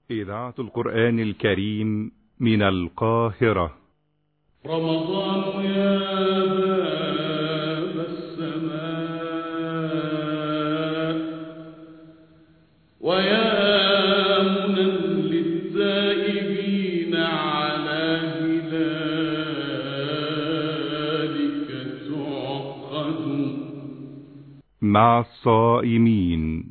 إذاعة القرآن الكريم من القاهرة رمضان يا باب السماء ويا منى للتائبين على هلالك تعقد مع الصائمين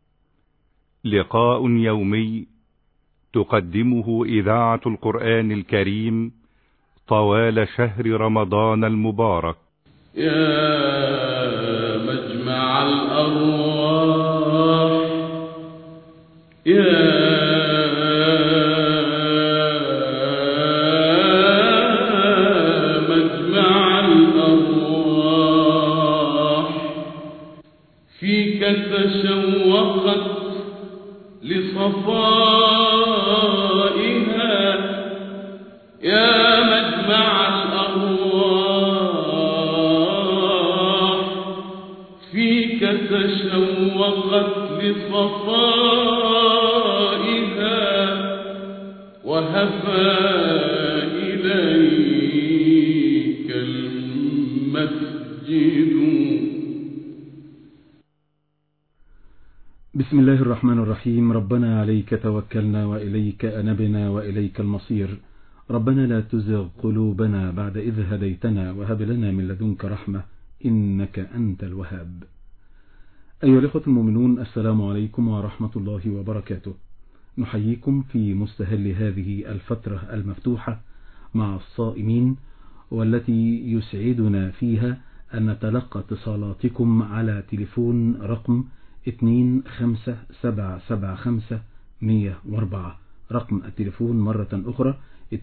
لقاء يومي تقدمه إذاعة القرآن الكريم طوال شهر رمضان المبارك يا مجمع الأرواح يا مجمع الأرواح فيك تشوقت لصفائها يا مجمع الأرواح فيك تشوقت لصفائها وهفى إليك المسجد بسم الله الرحمن الرحيم ربنا عليك توكلنا وإليك أنبنا وإليك المصير ربنا لا تزغ قلوبنا بعد إذ هديتنا وهب لنا من لدنك رحمة إنك أنت الوهاب أيها الإخوة المؤمنون السلام عليكم ورحمة الله وبركاته نحييكم في مستهل هذه الفترة المفتوحة مع الصائمين والتي يسعدنا فيها أن نتلقى اتصالاتكم على تليفون رقم 25775 104 رقم التليفون مرة أخرى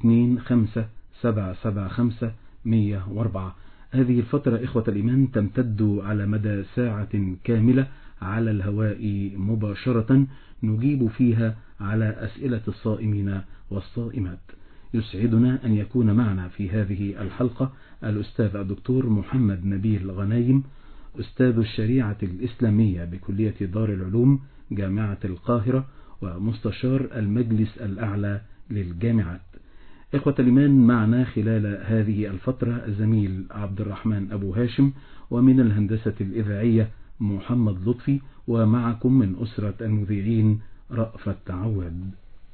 25775 104 هذه الفترة إخوة الإيمان تمتد على مدى ساعة كاملة على الهواء مباشرة نجيب فيها على أسئلة الصائمين والصائمات يسعدنا أن يكون معنا في هذه الحلقة الأستاذ الدكتور محمد نبيل غنايم أستاذ الشريعة الإسلامية بكلية دار العلوم جامعة القاهرة ومستشار المجلس الأعلى للجامعات إخوة الإيمان معنا خلال هذه الفترة الزميل عبد الرحمن أبو هاشم ومن الهندسة الإذاعية محمد لطفي ومعكم من أسرة المذيعين رأفت عواد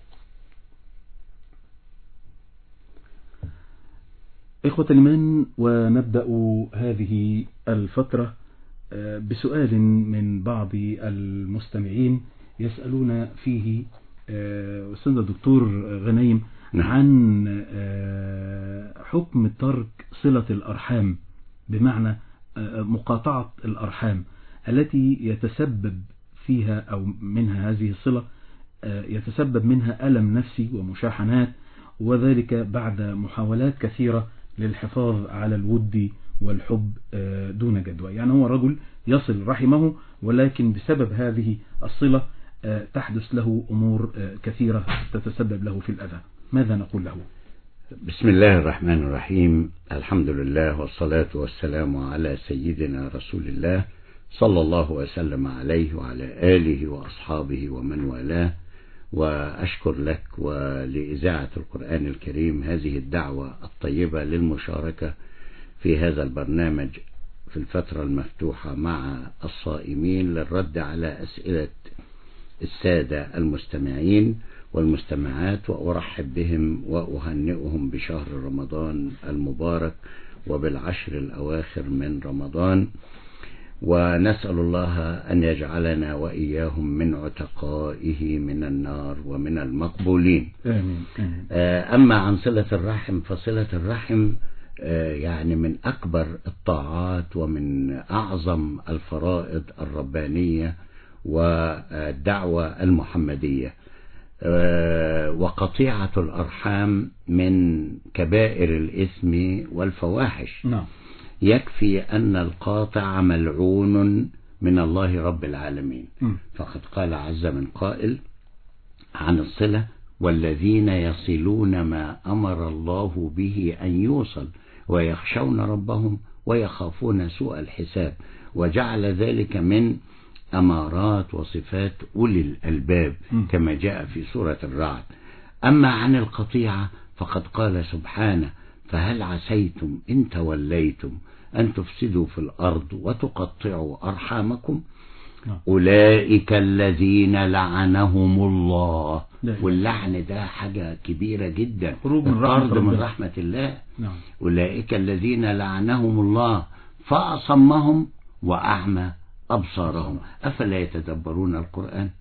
إخوة الإيمان ونبدأ هذه الفترة بسؤال من بعض المستمعين يسألون فيه أستاذ الدكتور غنيم عن حكم ترك صلة الأرحام بمعنى مقاطعة الأرحام التي يتسبب فيها أو منها هذه الصلة يتسبب منها ألم نفسي ومشاحنات وذلك بعد محاولات كثيرة للحفاظ على الود والحب دون جدوى يعني هو رجل يصل رحمه ولكن بسبب هذه الصلة تحدث له أمور كثيرة تتسبب له في الأذى ماذا نقول له بسم الله الرحمن الرحيم الحمد لله والصلاة والسلام على سيدنا رسول الله صلى الله وسلم عليه وعلى آله وأصحابه ومن والاه وأشكر لك ولإذاعة القرآن الكريم هذه الدعوة الطيبة للمشاركة في هذا البرنامج في الفترة المفتوحة مع الصائمين للرد على أسئلة السادة المستمعين والمستمعات وأرحب بهم وأهنئهم بشهر رمضان المبارك وبالعشر الأواخر من رمضان ونسأل الله أن يجعلنا وإياهم من عتقائه من النار ومن المقبولين آمين. آمين. أما عن صلة الرحم فصلة الرحم يعني من أكبر الطاعات ومن أعظم الفرائض الربانية والدعوة المحمدية وقطيعة الأرحام من كبائر الإثم والفواحش نعم يكفي أن القاطع ملعون من الله رب العالمين م. فقد قال عز من قائل عن الصلة والذين يصلون ما أمر الله به أن يوصل ويخشون ربهم ويخافون سوء الحساب وجعل ذلك من أمارات وصفات أولي الألباب مم. كما جاء في سورة الرعد أما عن القطيعة فقد قال سبحانه فهل عسيتم إن توليتم أن تفسدوا في الأرض وتقطعوا أرحامكم نعم. أولئك الذين لعنهم الله لا إله. واللعن ده حاجة كبيرة جدا خروج من رحمة الطرد من ربنا. رحمة الله نعم أولئك الذين لعنهم الله فأصمهم وأعمى أبصارهم أفلا يتدبرون القرآن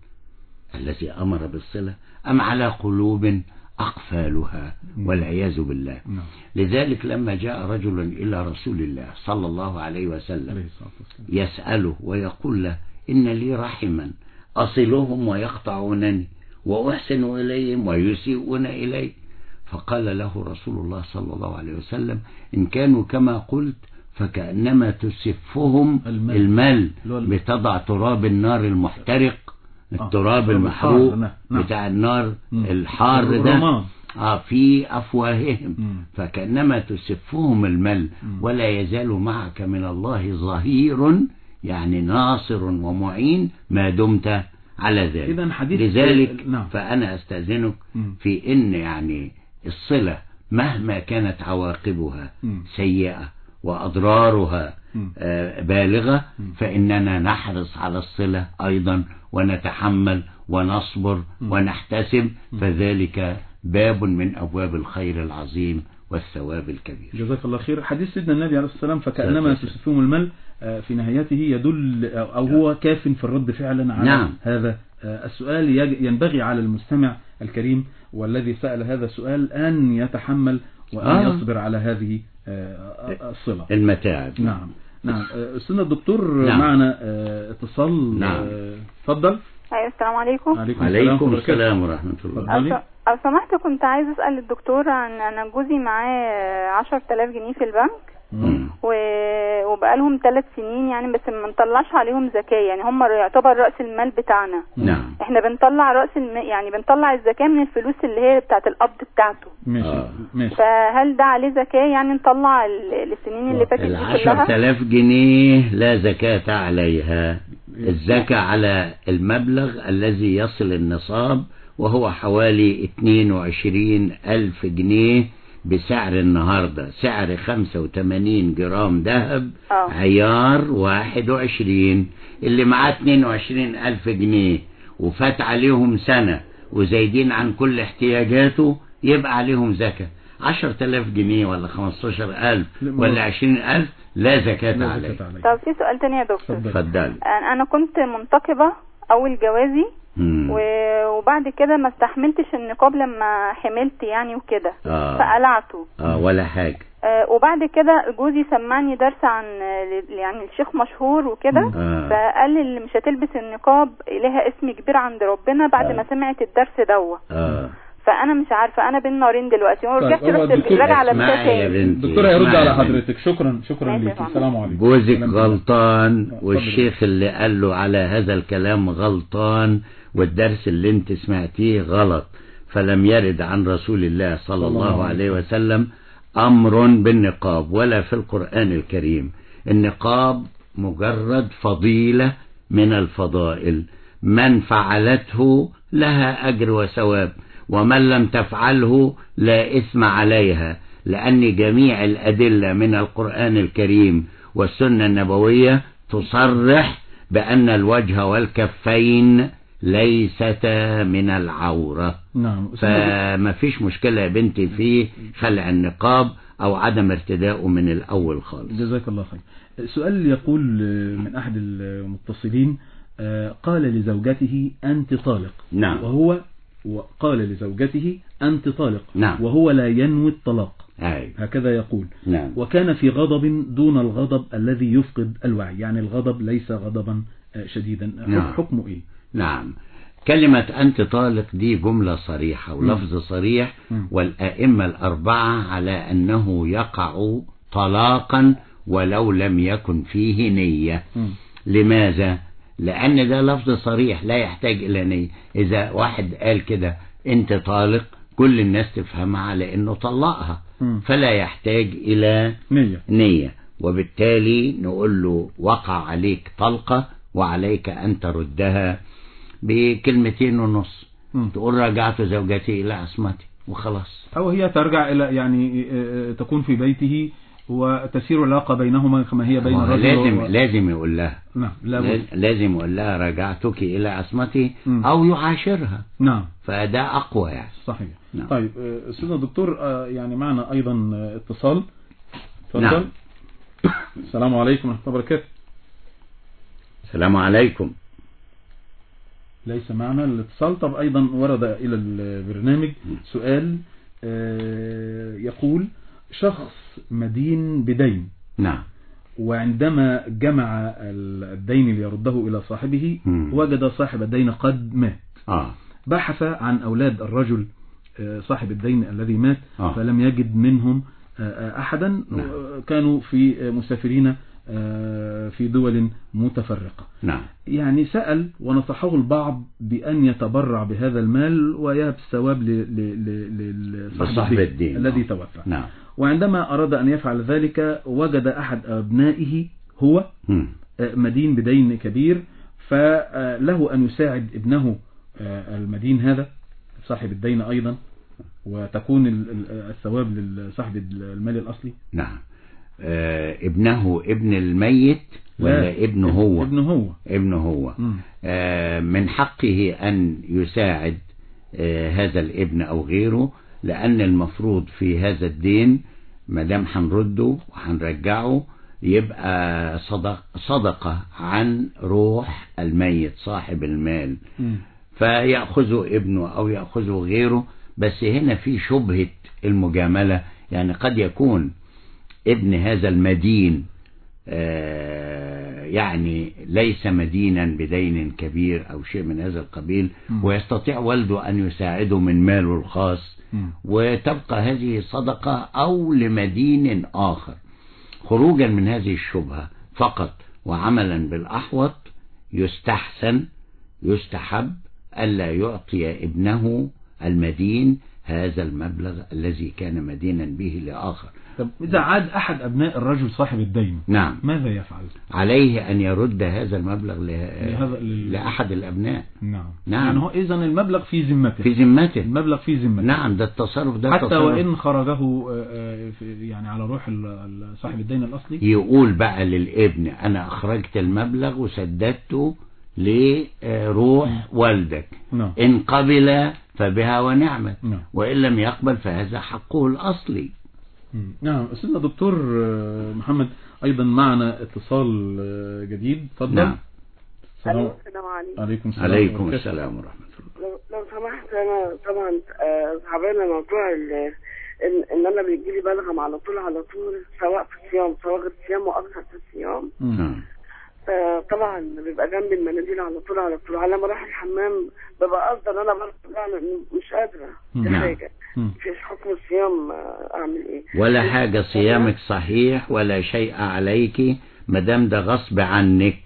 الذي أمر بالصلة أم على قلوب أقفالها والعياذ بالله نعم لذلك لما جاء رجل إلى رسول الله صلى الله عليه وسلم عليه الصلاة والسلام يسأله ويقول له إن لي رحما أصلهم ويقطعونني وأحسن إليهم ويسيئون إلي فقال له رسول الله صلى الله عليه وسلم إن كانوا كما قلت فكأنما تسفهم المل. المل اللي هو الم- بتضع تراب النار المحترق التراب التراب المحروق الحار، نعم، نعم. بتاع النار مم. الحار ده الرمان. آه في أفواههم مم. فكأنما تسفهم المل مم. ولا يزال معك من الله ظهير يعني ناصر ومعين ما دمت على ذلك إذن حديث- لذلك نعم. فأنا أستأذنك مم. في إن يعني الصلة مهما كانت عواقبها مم. سيئة وأضرارها مم. آه، بالغة فإننا نحرص على الصلة أيضا ونتحمل ونصبر ونحتسب فذلك باب من أبواب الخير العظيم والثواب الكبير جزاك الله خير حديث سيدنا النبي عليه الصلاة والسلام فكأنما صلى الله عليه تسفهم المل آه، في نهايته يدل أو أو هو كاف في الرد فعلا على نعم. هذا آه، السؤال يج- ينبغي على المستمع الكريم والذي سأل هذا السؤال أن يتحمل وأن آه. يصبر على هذه آه، الصلة المتاعب نعم نعم آه، أستاذنا الدكتور نعم. معنا آه، اتصال نعم. آه، اتفضل ايوه السلام عليكم عليكم عليكم ورحمة الله السلام ورحمة الله اتفضل. لو علي. س- لو سمحت كنت عايز اسال الدكتور عن انا جوزي معاه 10000 جنيه في البنك مم. و... وبقالهم ثلاث سنين يعني بس ما نطلعش عليهم زكاة يعني هم يعتبر رأس المال بتاعنا نعم احنا بنطلع رأس الم... يعني بنطلع الزكاة من الفلوس اللي هي بتاعت القبض بتاعته ماشي آه. ماشي فهل ده عليه زكاة يعني نطلع ال- السنين اللي فاتت دي العشر كلها تلاف جنيه لا زكاة عليها الزكاة على المبلغ الذي يصل النصاب وهو حوالي 22 ألف جنيه بسعر النهاردة سعر 85 جرام ذهب آه. عيار 21 اللي معاه 22 ألف جنيه وفات عليهم سنة وزايدين عن كل احتياجاته يبقى عليهم زكاة 10000 جنيه ولا 15000 لا، ولا 20000 لا زكاة لا عليه زكاة عليه. طب في سؤال تاني يا دكتور اتفضل. اتفضل أنا أنا كنت منتقبة أول جوازي مم. و- وبعد كده ما استحملتش النقاب لما حملت يعني وكده آه. فقلعته اه ولا حاجة آه، وبعد كده جوزي سمعني درس عن آه، ل- يعني الشيخ مشهور وكده آه. فقال لي اللي مش هتلبس النقاب لها اسم كبير عند ربنا بعد آه. ما سمعت الدرس دوت اه فانا مش عارفه انا بين نارين دلوقتي ورجعت هو رحت الدكتور- راجعه على اسمعي يا تاني بنتي الدكتور هيرد اسمعي على يا بنتي. حضرتك شكرا شكرا ماشي يا لك فندم. السلام عليكم جوزك سلام. غلطان اتفضل. والشيخ اللي قال له على هذا الكلام غلطان والدرس اللي انت سمعتيه غلط فلم يرد عن رسول الله صلى الله عليه وسلم أمر بالنقاب ولا في القرآن الكريم النقاب مجرد فضيلة من الفضائل من فعلته لها أجر وثواب ومن لم تفعله لا إثم عليها لأن جميع الأدلة من القرآن الكريم والسنة النبوية تصرح بأن الوجه والكفين ليستا من العورة نعم فما فيش مشكلة يا بنتي في خلع النقاب أو عدم ارتدائه من الأول خالص جزاك الله خير سؤال يقول من أحد المتصلين آه، قال لزوجته أنت طالق نعم. وهو قال لزوجته أنت طالق نعم. وهو لا ينوي الطلاق أي هكذا يقول نعم وكان في غضب دون الغضب الذي يفقد الوعي يعني الغضب ليس غضبا آه، شديدا نعم. حكمه إيه نعم كلمة أنت طالق دي جملة صريحة ولفظ صريح مم. والآئمة الأربعة على أنه يقع طلاقا ولو لم يكن فيه نية مم. لماذا؟ لأن ده لفظ صريح لا يحتاج إلى نية إذا واحد قال كده أنت طالق كل الناس تفهمها على أنه طلقها مم. فلا يحتاج إلى نية نية وبالتالي نقول له وقع عليك طلقة وعليك أن تردها بكلمتين ونص مم. تقول رجعت زوجتي إلى عصمتي وخلاص أو هي ترجع إلى يعني آه، تكون في بيته وتسير العلاقة بينهما كما هي بين هو الرجل لازم و... لازم يقول لها نعم لا بد. لاز- لازم يقول لها رجعتك إلى عصمتي مم. أو يعاشرها نعم فده أقوى يعني صحيح نعم. طيب آه، أستاذنا الدكتور آه، يعني معنا أيضا آه، اتصال تفضل نعم. السلام عليكم ورحمة الله وبركاته السلام عليكم ليس معنا الاتصال طب أيضا ورد إلى البرنامج سؤال آه، يقول شخص مدين بدين نعم وعندما جمع الدين ليرده إلى صاحبه مم. وجد صاحب الدين قد مات آه بحث عن أولاد الرجل آه، صاحب الدين الذي مات آه. فلم يجد منهم آه، آه، أحدا نعم. آه، كانوا في آه، مسافرين آه، في دول متفرقة نعم يعني سأل ونصحه البعض بأن يتبرع بهذا المال ويهب الثواب ل- ل- ل- لصاحب لصاحب الدين. الذي آه. توفى نعم وعندما أراد أن يفعل ذلك وجد أحد أبنائه هو مم. آه، مدين بدين كبير فله أن يساعد ابنه آه، المدين هذا صاحب الدين أيضا وتكون ال- ال- الثواب لصاحب المال الأصلي نعم آه ابنه ابن الميت ولا لا، ابنه هو ابنه هو ابنه هو مم. آه من حقه أن يساعد آه هذا الابن أو غيره لأن المفروض في هذا الدين ما دام هنرده وهنرجعه يبقى صدق صدقة عن روح الميت صاحب المال مم. فيأخذه ابنه أو يأخذه غيره بس هنا في شبهة المجاملة يعني قد يكون ابن هذا المدين آه، يعني ليس مدينا بدين كبير أو شيء من هذا القبيل مم. ويستطيع والده أن يساعده من ماله الخاص مم. وتبقى هذه صدقة أو لمدين آخر خروجا من هذه الشبهة فقط وعملا بالأحوط يستحسن يستحب ألا يعطي ابنه المدين هذا المبلغ الذي كان مدينا به لآخر طب إذا عاد أحد أبناء الرجل صاحب الدين نعم ماذا يفعل؟ عليه أن يرد هذا المبلغ له- لهذا ال- لأحد الأبناء نعم نعم. يعني هو إذا المبلغ في ذمته في ذمته المبلغ في ذمته نعم ده التصرف ده حتى تصرف وإن خرجه آه، آه، في- يعني على روح ال- ال- صاحب الدين الأصلي يقول بقى للابن أنا أخرجت المبلغ وسددته لروح والدك نعم إن قبل فبها ونعمت نعم وإن لم يقبل فهذا حقه الأصلي مم. نعم أستاذنا دكتور آه، محمد أيضا معنا اتصال آه، جديد تفضل نعم السلام ألو، السلام عليكم عليكم السلام عليكم ورحمة الله. السلام ورحمة الله لو, لو سمحت انا طبعا آه، تعبانه موضوع ال- ان ان انا بيجي لي بلغم على طول على طول سواء في الصيام سواء غير الصيام واكثر في الصيام مم. نعم. آه، طبعا بيبقى جنبي المناديل على طول على طول على ما اروح الحمام ببقى افضل انا برضه بعمل مش قادره دي نعم. حاجه مم. في حكم الصيام آه، اعمل ايه ولا حاجة صيامك صحيح ولا شيء عليك مدام ده غصب عنك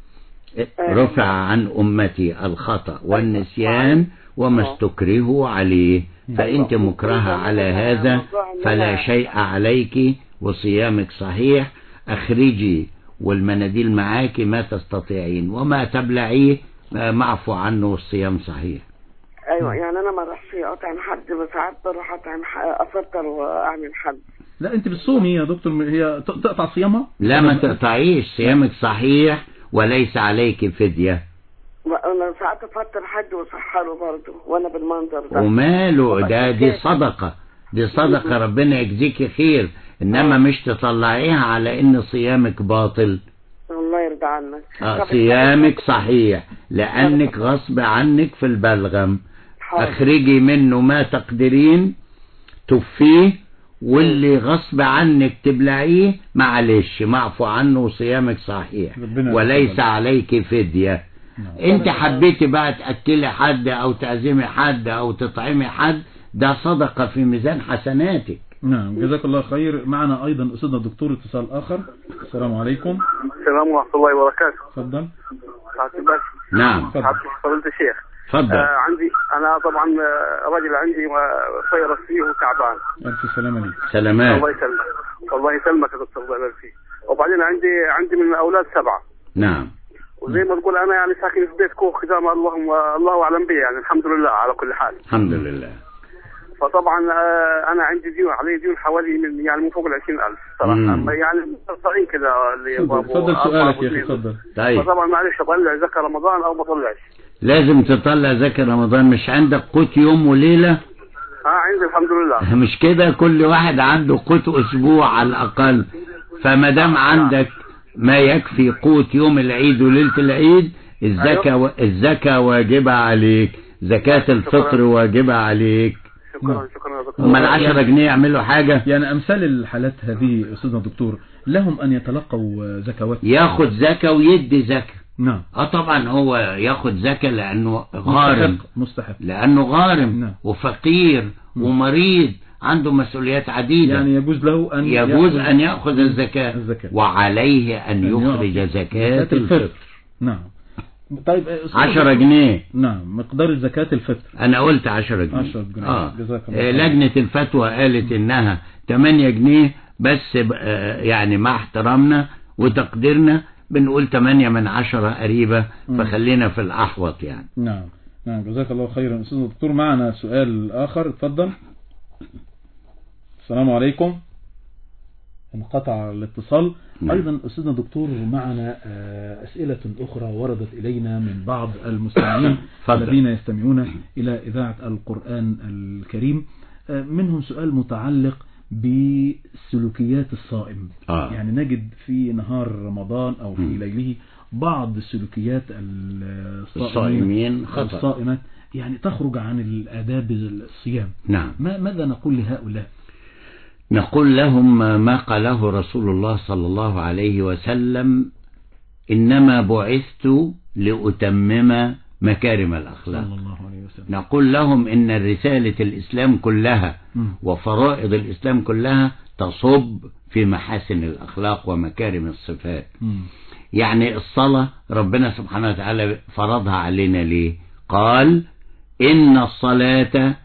رفع عن أمتي الخطأ والنسيان وما استكرهوا عليه فأنت مكرهة على هذا فلا شيء عليك وصيامك صحيح أخرجي والمناديل معاك ما تستطيعين وما تبلعيه آه، معفو عنه والصيام صحيح ايوه يعني انا ما اروحش اطعم حد بس ساعات بروح اطعم ح- افطر واعمل حد لا أنت بتصومي يا دكتور هي ت- تقطع صيامها لا ما تقطعيش صيامك صحيح وليس عليك فدية انا ساعات افطر حد واسحره برضه وانا بالمنظر ده وماله ده دي صدقة دي صدقة ربنا يجزيك خير انما مش تطلعيها على ان صيامك باطل الله يرضى عنك آه طب صيامك صحيح لانك غصب عنك في البلغم حاضر. اخرجي منه ما تقدرين تفيه واللي غصب عنك تبلعيه معلش معفو عنه وصيامك صحيح ربنا وليس يتقبل. عليك فدية انت حبيتي بقى تأكلي حد او تعزمي حد او تطعمي حد ده صدقة في ميزان حسناتك نعم جزاك الله خير معنا أيضا أستاذنا الدكتور اتصال آخر السلام عليكم السلام ورحمة الله وبركاته تفضل سعادة الباشا نعم تفضل سعادة فضيلة الشيخ تفضل آه عندي أنا طبعا آه، راجل عندي آه، فيروس فيه وتعبان ألف سلامة عليك سلامات الله يسلمك الله يسلمك يا دكتور الله يبارك فيك وبعدين عندي عندي من الأولاد سبعة نعم وزي ما تقول انا يعني ساكن في بيت كوخ زي ما اللهم الله اعلم به يعني الحمد لله على كل حال الحمد لله فطبعا آه، انا عندي ديون علي ديون حوالي من يعني من فوق ال 20000 صراحه مم. اما يعني مقطعين كذا اللي تفضل بابو تفضل أربعة سؤالك يا أخي واثنين. تفضل طيب فطبعا معلش اطلع زكاه رمضان او ما اطلعش لازم تطلع زكاة رمضان مش عندك قوت يوم وليلة اه عندي الحمد لله مش كده كل واحد عنده قوت اسبوع على الاقل فما دام عندك ما يكفي قوت يوم العيد وليله العيد الزكاه الزكاه واجبه عليك زكاه الفطر واجبه عليك شكرا شكرا يا دكتور هم العشرة جنيه يعملوا حاجه يعني أمثال الحالات هذه أستاذنا الدكتور لهم أن يتلقوا زكوات ياخد زكاه ويدي زكاه نعم اه طبعا هو ياخد زكاه لانه غارم مستحق مستحق لانه غارم نعم. وفقير ومريض عنده مسؤوليات عديده يعني يجوز له أن يجوز يأخذ أن يأخذ الزكاة الزكاة. وعليه أن أن يخرج يعطي زكاة الفطر نعم طيب أستاذ عشرة الدكتور- جنيه نعم مقدار زكاة الفطر أنا قلت عشرة جنيه 10 جنيه. آه. جزاك الله آه، خير. لجنة الفتوى قالت إنها 8 جنيه بس ب- آه، يعني مع احترامنا وتقديرنا بنقول 8 من عشرة قريبة مم. فخلينا في الأحوط يعني نعم نعم جزاك الله خيرا أستاذ الدكتور معنا سؤال آخر اتفضل السلام عليكم انقطع الاتصال نعم. أيضا أستاذنا الدكتور معنا آه، أسئلة أخرى وردت إلينا من بعض المستمعين اتفضل. الذين يستمعون إلى إذاعة القرآن الكريم آه، منهم سؤال متعلق بسلوكيات الصائم آه. يعني نجد في نهار رمضان أو في مم. ليله بعض سلوكيات الصائمين الصائمين خطأ. الصائمات يعني تخرج عن الآداب الصيام نعم ما ماذا نقول لهؤلاء نقول لهم ما قاله رسول الله صلى الله عليه وسلم إنما بعثت لأتمم مكارم الأخلاق صلى الله عليه وسلم نقول لهم إن رسالة الإسلام كلها مم. وفرائض الإسلام كلها تصب في محاسن الأخلاق ومكارم الصفات مم. يعني الصلاة ربنا سبحانه وتعالى فرضها علينا ليه قال إن الصلاة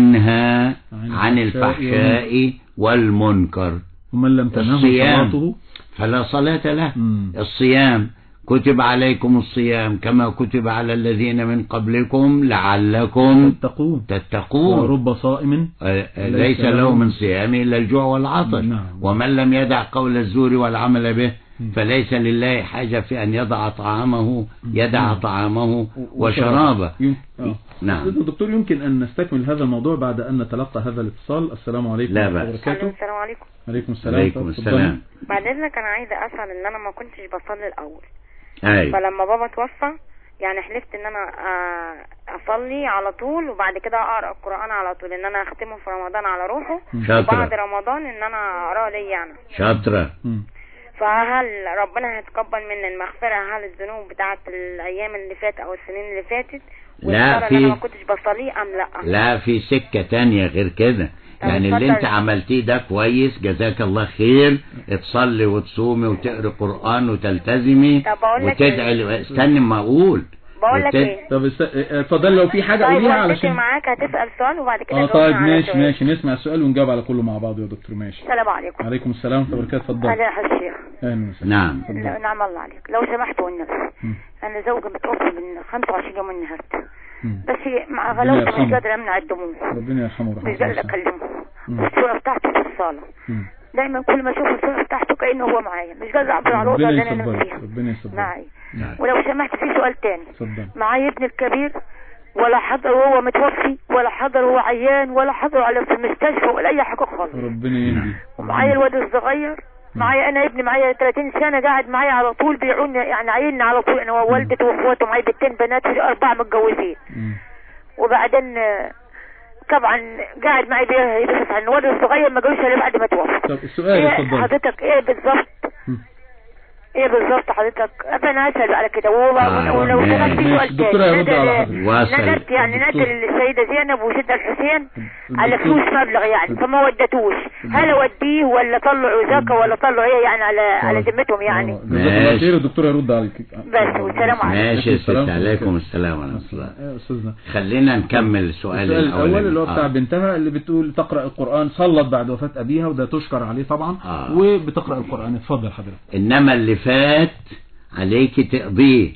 تنهى عن عن الفحشاء الفحشاء والمنكر ومن لم تنه الصيام. صلاته فلا صلاة له مم. الصيام كتب عليكم الصيام كما كتب على الذين من قبلكم لعلكم تتقون تتقون ورب صائم آه، آه، ليس له من صيام إلا الجوع والعطش نعم. ومن لم يدع قول الزور والعمل به مم. فليس لله حاجة في أن يضع طعامه يدع طعامه وشرابه يم... آه. نعم. أستاذ الدكتور يمكن أن نستكمل هذا الموضوع بعد أن نتلقى هذا الاتصال السلام عليكم لا ورحمة الله بأس. وبركاته السلام عليكم عليكم السلام عليكم تفضلي. السلام بعد اذنك انا عايزه اسال ان انا ما كنتش بصلي الاول أي فلما بابا توفى يعني حلفت ان انا آه، اصلي على طول وبعد كده اقرا القران على طول ان انا اختمه في رمضان على روحه وبعد شاطرة رمضان ان انا اقراه ليا انا شاطرة مم. فهل ربنا هيتقبل مني المغفره هل الذنوب بتاعت الايام اللي فاتت او السنين اللي فاتت لا، والصلاة اللي انا في- ما كنتش بصليه ام لا لا في سكة تانية غير كده طب يعني اللي اتفضل. انت عملتيه ده كويس جزاك الله خير تصلي وتصومي وتقري قرآن وتلتزمي طب بقول لك وتدعي استني ما اقول بقول لك وت- ايه طب است... اه، اتفضل لو في حاجة طيب قوليها والدتي علشان معاك هتسال سؤال وبعد كده اه جاوبنا طيب على ماشي سؤال. ماشي نسمع السؤال ونجاوب على كله مع بعض يا دكتور ماشي السلام عليكم عليكم السلام ورحمة الله وبركاته اتفضل هلا يا الشيخ اهلا وسهلا نعم اتفضل. لا، نعم الله عليك لو سمحت والنبي مم. انا زوجي متوفى من 25 يوم النهارده مم. بس مع ربنا غلاوته مش يرحمه. قادره امنع الدموع ربنا يرحمه ورحمه مش قادره اكلمه مم. والصوره بتاعته في الصاله مم. دايما كل ما اشوف الصوره بتاعته كانه هو معايا مش قادره اعبر على الوضع ربنا اللي انا يصبرك فيها ربنا يصبرك معي نعم. ولو سمحت في سؤال تاني اتفضل معايا ابني الكبير ولا حضر وهو متوفي ولا حضر وهو عيان ولا حضر على في المستشفى ولا اي حاجه خالص ربنا يهدي ومعايا الواد الصغير معايا انا ابني معايا 30 سنه قاعد معايا على طول بيعوني يعني عايلنا على طول انا ووالدته واخواته معايا بنتين بنات اربعه متجوزين مم. وبعدين آه، طبعا قاعد معي بيه- بيبحث عن الواد الصغير ما جوش الا بعد ما توفى طب السؤال ايه اتفضل حضرتك ايه بالظبط مم. ايه بالظبط حضرتك انا اسال على كده آه، ولو ولو ماشي. سمحت في ماشي. سؤال الدكتورة تاني هيرد على ندى- حضرتك. واصل. ندت يعني ندى الدكتور. السيده زينب وسيدنا الحسين على الدكتور. فلوس مبلغ يعني فما ودتوش هل اوديه ولا طلعوا زكاه ولا طلعوا ايه يعني على على ذمتهم يعني آه، جزاك الله ماشي. خير الدكتور هيرد عليك بس والسلام عليكم ماشي يا ست السلام. عليكم السلام ورحمة الله يا استاذنا خلينا نكمل السؤال السؤال الاول الأولاني اللي هو بتاع آه. بنتها اللي بتقول تقرا القران صلت بعد وفاه ابيها وده تشكر عليه طبعا آه. وبتقرا القران اتفضل حضرتك إنما اللي فات عليك تقضيه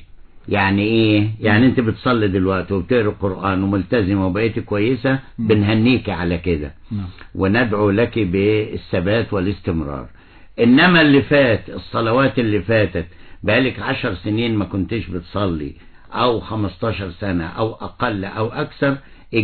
يعني ايه يعني انت بتصلي دلوقتي وبتقرا القران وملتزمه وبقيتي كويسه بنهنيكي على كده نعم وندعو لك بالثبات والاستمرار انما اللي فات الصلوات اللي فاتت بقالك عشر سنين ما كنتش بتصلي او خمستاشر سنة او اقل او اكثر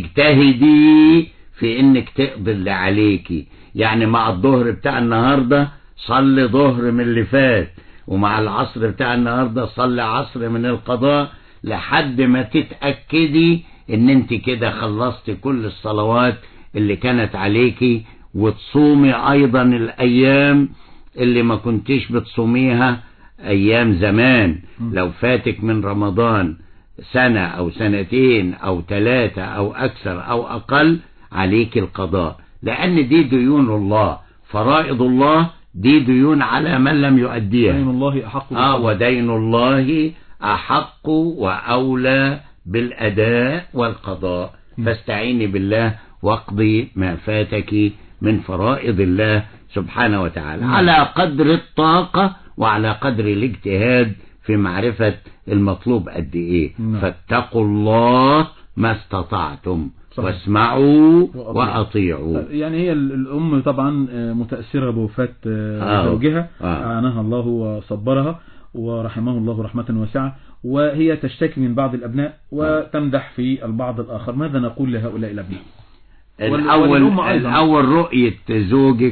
اجتهدي في انك تقضي اللي عليكي يعني مع الظهر بتاع النهاردة صلي ظهر من اللي فات ومع العصر بتاع النهاردة صلي عصر من القضاء لحد ما تتأكدي ان انت كده خلصتي كل الصلوات اللي كانت عليكي وتصومي ايضا الايام اللي ما كنتيش بتصوميها ايام زمان لو فاتك من رمضان سنة او سنتين او ثلاثة او اكثر او اقل عليك القضاء لان دي ديون الله فرائض الله دي ديون على من لم يؤديها دين الله أحق اه بالقضاء. ودين الله احق واولى بالاداء والقضاء م. فاستعيني بالله واقضي ما فاتك من فرائض الله سبحانه وتعالى نعم. على قدر الطاقة وعلى قدر الاجتهاد في معرفة المطلوب قد ايه نعم. فاتقوا الله ما استطعتم صحيح. واسمعوا وأطيعوا. واطيعوا يعني هي ال- الأم طبعا آه، متأثرة بوفاة آه، آه. زوجها آه. أعانها الله وصبرها ورحمه الله رحمة واسعة وهي تشتكي من بعض الأبناء وتمدح في البعض الآخر ماذا نقول لهؤلاء الأبناء وال- الأول, والأم أيضا. الأول رؤية زوجك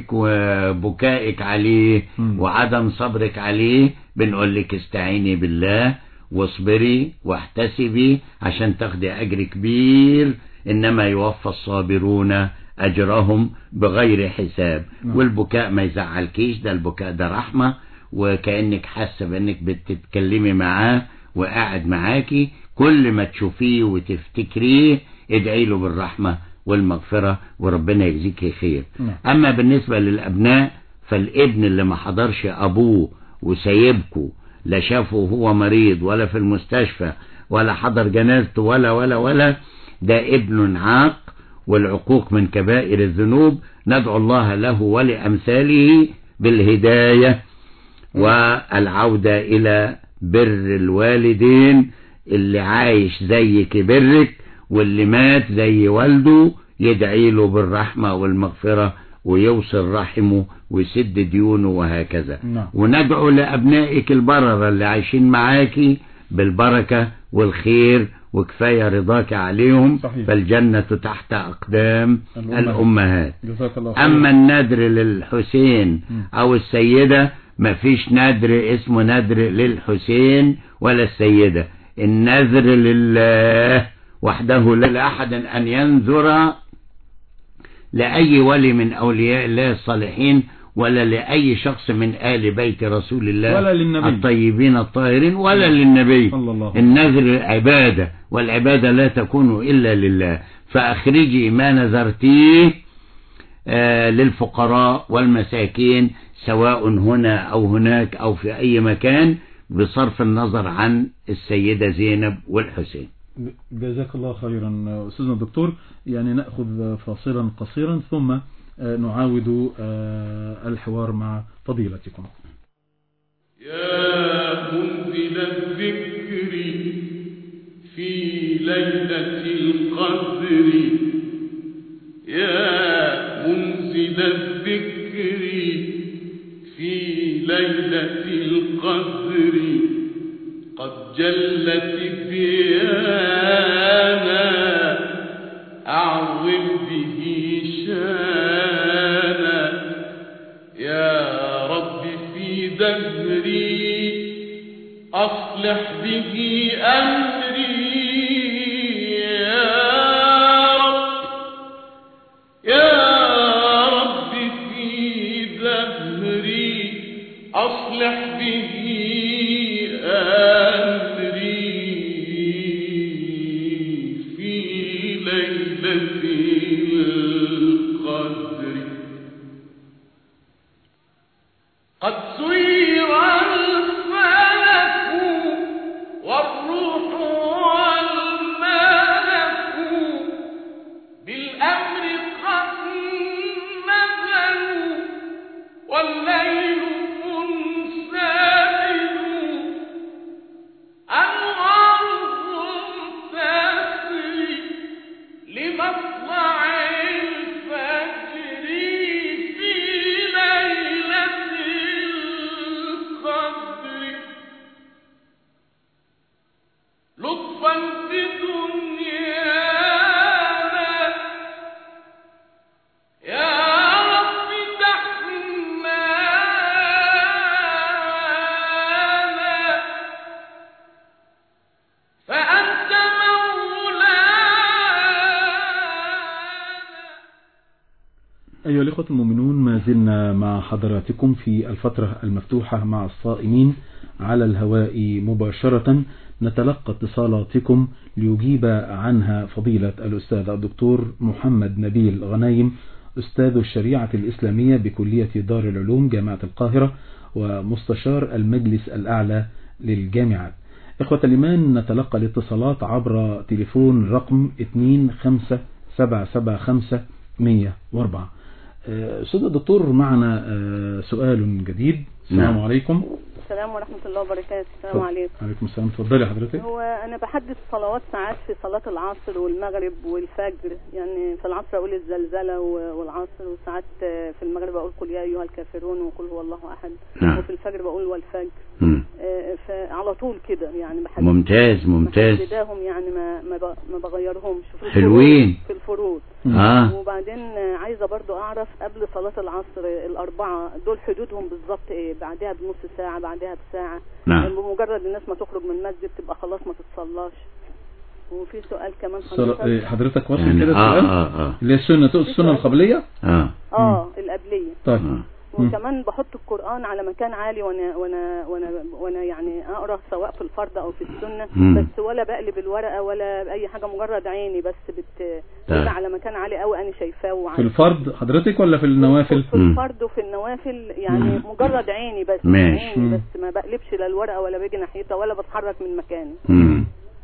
وبكائك عليه مم. وعدم صبرك عليه بنقول لك استعيني بالله واصبري واحتسبي عشان تاخدي أجر كبير إنما يوفى الصابرون أجرهم بغير حساب نعم. والبكاء ما يزعلكيش ده البكاء ده رحمة وكأنك حاسة بأنك بتتكلمي معاه وقاعد معاكي كل ما تشوفيه وتفتكريه ادعي له بالرحمة والمغفرة وربنا يجزيك خير نعم. أما بالنسبة للأبناء فالابن اللي ما حضرش أبوه وسايبكوا لا شافه وهو مريض ولا في المستشفى ولا حضر جنازته ولا ولا ولا ده ابن عاق والعقوق من كبائر الذنوب ندعو الله له ولأمثاله بالهداية والعودة إلى بر الوالدين اللي عايش زي كبرك واللي مات زي والده يدعي له بالرحمة والمغفرة ويوصل رحمه ويسد ديونه وهكذا نعم. وندعو لأبنائك البررة اللي عايشين معاكي بالبركة والخير وكفاية رضاك عليهم صحيح. فالجنة تحت أقدام الأمهات. الأمهات جزاك الله خيرا أما النذر للحسين مم. أو السيدة مفيش نذر اسمه نذر للحسين ولا السيدة النذر لله وحده لا لأحد أن ينذر لأي ولي من أولياء الله الصالحين ولا لأي شخص من آل بيت رسول الله ولا للنبي. الطيبين الطاهرين ولا للنبي صلى الله عليه النذر عبادة والعبادة لا تكون إلا لله فأخرجي ما نذرتيه آه، للفقراء والمساكين سواء هنا أو هناك أو في أي مكان بصرف النظر عن السيدة زينب والحسين جزاك الله خيرا أستاذنا الدكتور يعني نأخذ فاصلا قصيرا ثم آه، نعاود آه، الحوار مع فضيلتكم يا منزل الذكر في ليلة القدر يا منزل الذكر في ليلة القدر قد جلت بيانا أعظم به شانا يا رب في دهري أصلح به أمري يا رب يا رب في دهري أصلح به أمري في ليلة القدر قد سير الفلك والروح والملك بالأمر قد نزلوا والليل منسلك أيها الإخوة المؤمنون ما زلنا مع حضراتكم في الفترة المفتوحة مع الصائمين على الهواء مباشرة نتلقى اتصالاتكم ليجيب عنها فضيلة الأستاذ الدكتور محمد نبيل غنايم أستاذ الشريعة الإسلامية بكلية دار العلوم جامعة القاهرة ومستشار المجلس الأعلى للجامعات إخوة الإيمان نتلقى الاتصالات عبر تليفون رقم 25775 أستاذ الدكتور معنا آه، سؤال جديد السلام نعم. عليكم السلام ورحمة الله وبركاته السلام عليكم عليكم السلام اتفضلي حضرتك هو أنا بحدد صلوات ساعات في صلاة العصر والمغرب والفجر يعني في العصر أقول الزلزلة و- والعصر وساعات آه، في المغرب أقول قل يا أيها الكافرون وقل هو الله أحد نعم. وفي الفجر بقول والفجر مم. آه، فعلى طول كده يعني بحدد ممتاز ممتاز محدداهم يعني ما ما ب- ما بغيرهمش في الفروض- حلوين. في الفروض اه وبعدين آه، عايزة برضو أعرف قبل صلاة العصر الأربعة دول حدودهم بالظبط إيه بعدها بنص ساعة بعدها بساعة نعم. يعني بمجرد الناس ما تخرج من المسجد تبقى خلاص ما تتصلاش وفي سؤال كمان صل- حضرتك إيه، حضرتك واصل يعني كده اه السؤال اه اه اللي هي السنة تقصد السنة القبلية اه اه القبلية طيب آه. مم. وكمان بحط القرآن على مكان عالي وانا وانا وانا وانا يعني اقرا سواء في الفرض او في السنة مم. بس ولا بقلب الورقة ولا اي حاجة مجرد عيني بس بت طيب. بتبقى على مكان عالي قوي انا شايفاه في وعارفة. الفرض حضرتك ولا في النوافل في مم. الفرض وفي النوافل يعني مجرد عيني بس ماشي. عيني مم. بس ما بقلبش لا الورقه ولا باجي ناحيتها ولا بتحرك من مكاني مم.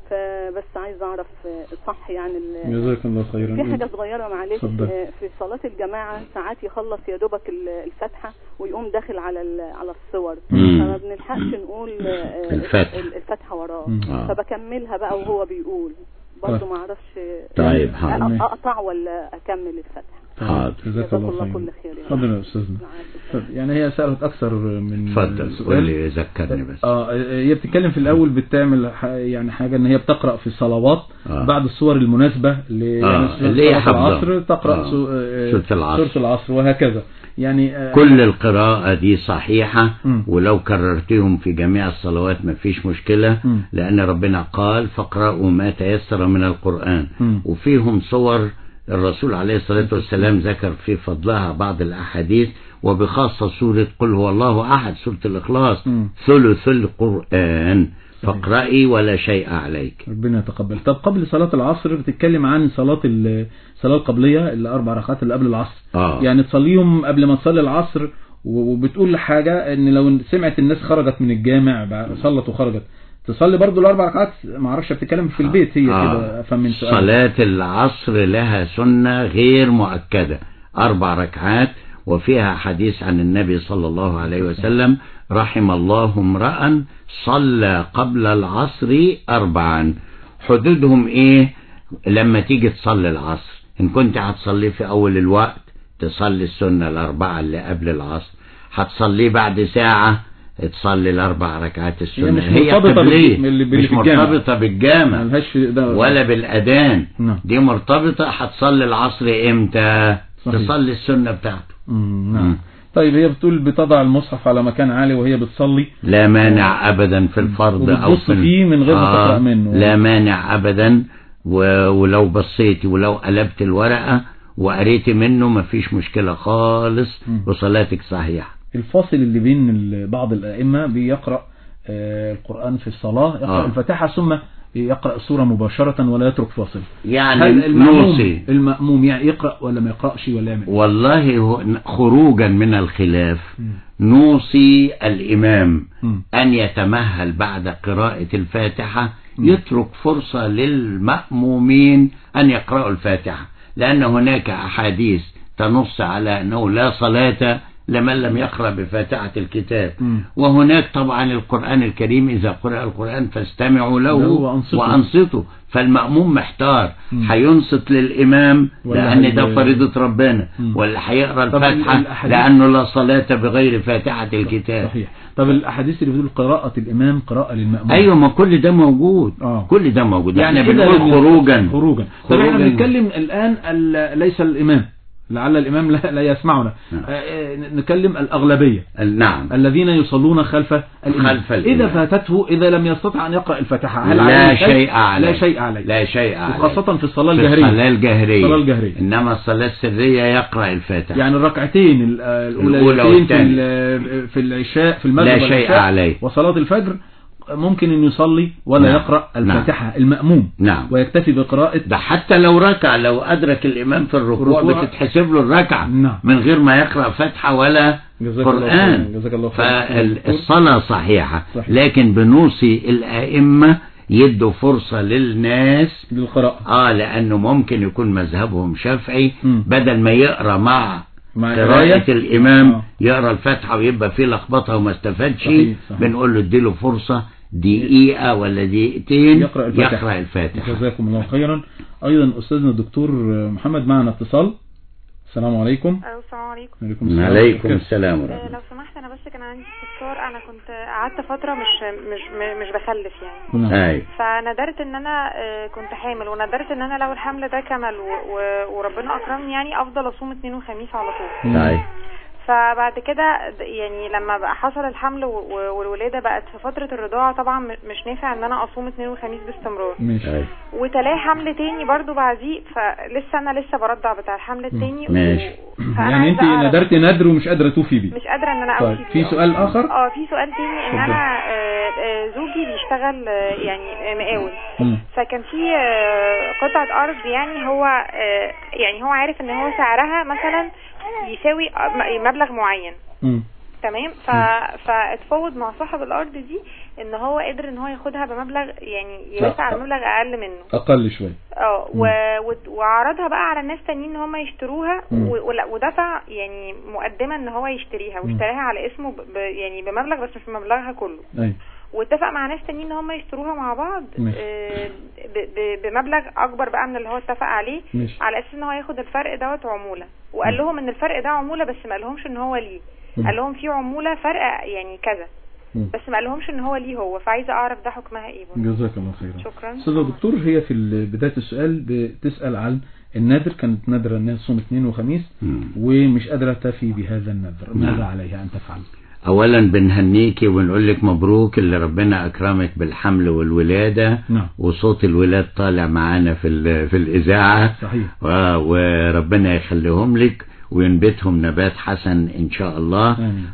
فبس عايز اعرف آه، الصح يعني ال- جزاك الله خيرا في حاجه صغيره معلش اتفضل. آه، في صلاه الجماعه ساعات يخلص يا دوبك ال- الفاتحه ويقوم داخل على ال- على الصور مم. فما بنلحقش نقول آه، الفاتحة. ال- الفاتحه وراه مم. آه. فبكملها بقى وهو بيقول برضه طيب. ما اعرفش طيب حاضر حاضر. اقطع ولا اكمل الفاتحه حاضر جزاك جزاك الله الله خيرا كل خير يا رب. اتفضل يا استاذنا مع الف طب يعني هي سألت أكثر من اتفضل سؤال. قول لي ذكرني بس اه هي بتتكلم في الأول بتعمل ح- يعني حاجة إن هي بتقرأ في الصلوات آه. بعد الصور المناسبة ل آه، يعني اللي هي صلاة حافظة. العصر تقرأ آه. سو- آه، سورة العصر. سورة العصر وهكذا يعني آه، كل القراءة دي صحيحة مم. ولو كررتهم في جميع الصلوات ما فيش مشكلة مم. لأن ربنا قال فاقرأوا ما تيسر من القرآن مم. وفيهم صور الرسول عليه الصلاة والسلام ذكر في فضلها بعض الأحاديث وبخاصة سورة قل هو الله أحد سورة الإخلاص مم. ثلث القرآن فاقرأي ولا شيء عليك ربنا يتقبل طب قبل صلاة العصر بتتكلم عن صلاة ال- الصلاة القبلية الأربع ركعات اللي قبل العصر آه. يعني تصليهم قبل ما تصلي العصر و- وبتقول حاجة ان لو سمعت الناس خرجت من الجامع بعد- صلت وخرجت تصلي برضو الأربع ركعات ما اعرفش بتتكلم في البيت هي آه. كده أفهم من سؤال صلاة العصر لها سنة غير مؤكدة أربع ركعات وفيها حديث عن النبي صلى الله عليه وسلم رحم الله امرأ صلى قبل العصر أربعا حدودهم إيه لما تيجي تصلي العصر إن كنت هتصلي في أول الوقت تصلي السنة الأربعة اللي قبل العصر هتصلي بعد ساعة تصلي الأربع ركعات السنة مش هي مرتبطة قبلية بال- باللي مش في الجامع. مرتبطة بالجامع ملهاش في ده ولا بالأذان نعم. دي مرتبطة هتصلي العصر امتى صحيح. تصلي السنة بتاعته مم، نعم مم. طيب هي بتقول بتضع المصحف على مكان عالي وهي بتصلي لا مانع أبدا في الفرض أو وبتبص في فيه من غير ما تقرأ منه. لا مانع أبدا و- ولو بصيتي ولو قلبت الورقة وقريتي منه مفيش مشكلة خالص مم. وصلاتك صحيحة الفاصل اللي بين ال- بعض الأئمة بيقرأ آه، القرآن في الصلاة يقرأ آه. الفاتحة ثم يقرأ السورة مباشرة ولا يترك فاصل يعني هل المأموم نوصي المأموم يعني يقرأ ولا ما يقرأش ولا يعمل إيه؟ والله هو- خروجا من الخلاف مم. نوصي الإمام مم. أن يتمهل بعد قراءة الفاتحة يترك فرصة للمأمومين أن يقرأوا الفاتحة لأن هناك أحاديث تنص على أنه لا صلاة لمن لم يقرأ بفاتحة الكتاب مم. وهناك طبعا القرآن الكريم إذا قرأ القرآن فاستمعوا له له وأنصتوا. وأنصتوا فالمأموم محتار مم. هينصت للإمام ولا لأن ده هي- فريضة ربنا مم. ولا هيقرأ طب الفاتحة الأحاديث- لأنه لا صلاة بغير فاتحة الكتاب صحيح طب الأحاديث اللي بتقول قراءة الإمام قراءة للمأموم ايوه ما كل ده موجود آه. كل ده موجود يعني احنا كده بنقول لم- خروجا خروجا طب احنا خروجاً. بنتكلم الآن ال- ليس الإمام لعل الإمام لا, لا يسمعنا نعم. آه، آه، نكلم الأغلبية نعم الذين يصلون خلف الإمام خلف الإمام. إذا فاتته إذا لم يستطع أن يقرأ الفاتحة هل لا عليه شيء عليه لا شيء عليه لا شيء عليه وخاصة في الصلاة في الجهرية الصلاة الجهرية الصلاة الجهرية. إنما الصلاة السرية يقرأ الفاتحة يعني الركعتين ال- الأولى الأوليتين في والثانية. ال- في العشاء في المغرب لا شيء والعشاء عليه. وصلاة الفجر ممكن أن يصلي ولا نعم. يقرأ الفاتحة المأموم نعم ويكتفي بقراءة ده حتى لو ركع لو أدرك الإمام في الركوع الركوع. بتتحسب له الركعة نعم. من غير ما يقرأ فاتحة ولا جزاك الله قرآن خير. جزاك الله خير. فالصلاة صحيحة صحيح. لكن بنوصي الأئمة يدوا فرصة للناس للقراءة اه لأنه ممكن يكون مذهبهم شافعي مم. بدل ما يقرأ مع مع قراءة القراية. الإمام آه. يقرأ الفاتحة ويبقى فيه لخبطة وما استفادش صحيح، صحيح. بنقول له اديله فرصة دقيقة ولا دقيقتين يقرأ الفاتحة. يقرأ الفاتحة جزاكم الله خيرا أيضا أستاذنا الدكتور محمد معنا اتصال السلام عليكم ألو، السلام عليكم عليكم السلام عليكم السلام آه، ورحمة لو سمحت انا بس كان عندي استفسار انا كنت قعدت فتره مش مش م- مش بخلف يعني نعم. أي فندرت ان انا آه، كنت حامل وندرت ان انا لو الحمل ده كمل و- و- وربنا اكرمني يعني افضل اصوم اثنين وخميس على طول أي فبعد كده د- يعني لما بقى حصل الحمل و- و- والولاده بقت في فتره الرضاعه طبعا م- مش نافع ان انا اصوم اثنين وخميس باستمرار ماشي أي وتلاقي حمل تاني برضو بعديه فلسه انا لسه برضع بتاع الحمل التاني و- ماشي. فأنا يعني أنت عايزة أعرف- ندرت ندر ومش قادرة توفي بيه مش قادره ان انا طيب اوفي في بيه. سؤال آخر اه في سؤال تاني ان اتفضل. انا آه، آه، زوجي بيشتغل آه، يعني آه، مقاول مم. فكان في آه، قطعة أرض يعني هو آه، يعني هو عارف إن هو سعرها مثلا يساوي م- مبلغ معين مم. تمام ف... فاتفاوض مع صاحب الأرض دي إن هو قدر إن هو ياخدها بمبلغ يعني يوسع على مبلغ أقل منه أقل شوية اه و... و- وعرضها بقى على الناس تانيين ان هم يشتروها مم. و... ولا- ودفع يعني مقدمه ان هو يشتريها واشتراها على اسمه ب... ب... يعني بمبلغ بس مش بمبلغها كله أي واتفق مع ناس تانيين ان هم يشتروها مع بعض ماشي. آه، ب... ب... بمبلغ اكبر بقى من اللي هو اتفق عليه ماشي. على اساس ان هو ياخد الفرق دوت عموله وقال لهم ان الفرق ده عموله بس ما قالهمش ان هو ليه مم. قال لهم في عموله فرق يعني كذا مم. بس ما قالهمش ان هو ليه هو فعايزه اعرف ده حكمها ايه برضه جزاك الله خيرا شكرا أستاذ دكتور هي في ال- بداية السؤال بتسأل عن النادر كانت نادرة أنها تصوم اثنين وخميس مم. ومش قادرة تفي بهذا النذر نعم. ماذا عليها أن تفعل اولا بنهنيكي ونقول لك مبروك اللي ربنا اكرمك بالحمل والولاده نعم. وصوت الولاد طالع معانا في ال- في الاذاعه صحيح و- وربنا يخليهم لك وينبتهم نبات حسن ان شاء الله آمين.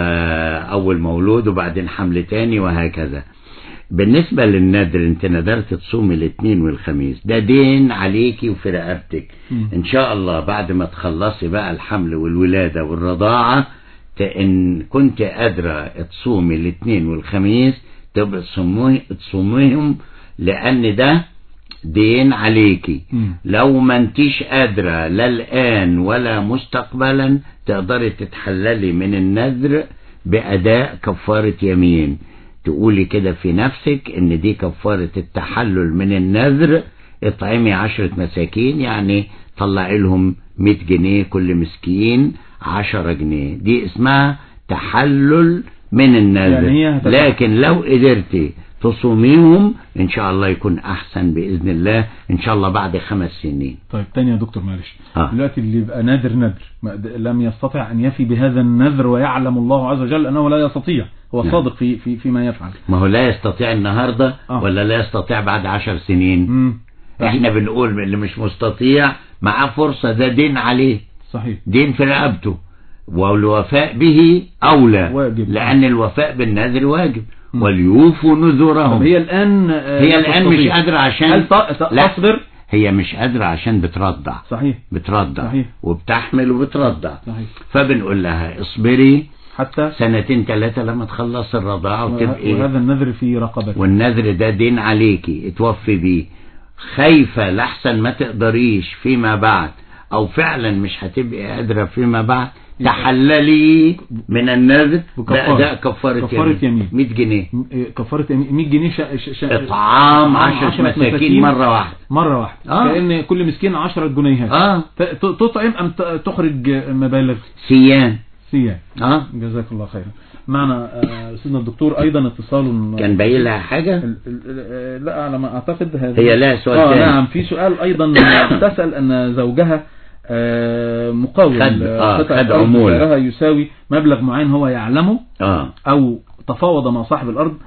واول مولود وبعدين حمل تاني وهكذا بالنسبة للنذر انت ندرت تصومي الاثنين والخميس ده دين عليكي وفي رقبتك مم. ان شاء الله بعد ما تخلصي بقى الحمل والولادة والرضاعة ت- ان كنت قادرة تصومي الاثنين والخميس تبقى تصومي تصوميهم لان ده دين عليكي مم. لو ما انتيش قادرة لا الآن ولا مستقبلا تقدري تتحللي من النذر بأداء كفارة يمين تقولي كده في نفسك ان دي كفارة التحلل من النذر اطعمي عشرة مساكين يعني طلعي لهم 100 جنيه كل مسكين 10 جنيه دي اسمها تحلل من النذر يعني هي هتبقى- لكن لو قدرتي تصوميهم ان شاء الله يكون احسن باذن الله ان شاء الله بعد خمس سنين طيب تاني يا دكتور معلش آه. دلوقتي اللي يبقى نادر نذر ما- د- لم يستطع أن يفي بهذا النذر ويعلم الله عز وجل أنه لا يستطيع هو نعم. صادق في في فيما يفعل ما هو لا يستطيع النهاردة آه. ولا لا يستطيع بعد عشر سنين مم. احنا بنقول اللي مش مستطيع معاه فرصة ده دين عليه صحيح دين في رقبته والوفاء به أولى واجب. لأن الوفاء بالنذر واجب مم. وليوفوا نذورهم طب هي الآن آه، هي لا الآن مش تستطيع. قادرة عشان هل ت- ت- لا. تصبر هي مش قادرة عشان بترضع صحيح بترضع صحيح. وبتحمل وبترضع صحيح فبنقول لها اصبري حتى سنتين ثلاثة لما تخلص الرضاعة وتبقي وهذا النذر في رقبتك والنذر ده دين عليكي اتوفي بيه خايفة لحسن ما تقدريش فيما بعد او فعلا مش هتبقي قادرة فيما بعد تحللي من النذر بكفارة. بأداء كفارة, كفارة يمين. 100 جنيه م- إيه، كفارة 100 جنيه شا... شا... شا... اطعام عشرة 10 مساكين مرة واحدة مرة واحدة آه. كأن كل مسكين 10 جنيهات اه ت- ت- تطعم أم ت- تخرج مبالغ سيان سيان اه جزاك الله خيرا معنا آه، سيدنا الدكتور أيضا اتصال كان باين لها حاجة ال- ال- ال- لا على ما أعتقد هذا هي لها سؤال آه تاني. نعم في سؤال أيضا تسأل أن زوجها آه، مقاول خد- آه، قطعة خد أرض عمولة. سعرها يساوي مبلغ معين هو يعلمه اه أو تفاوض مع صاحب الأرض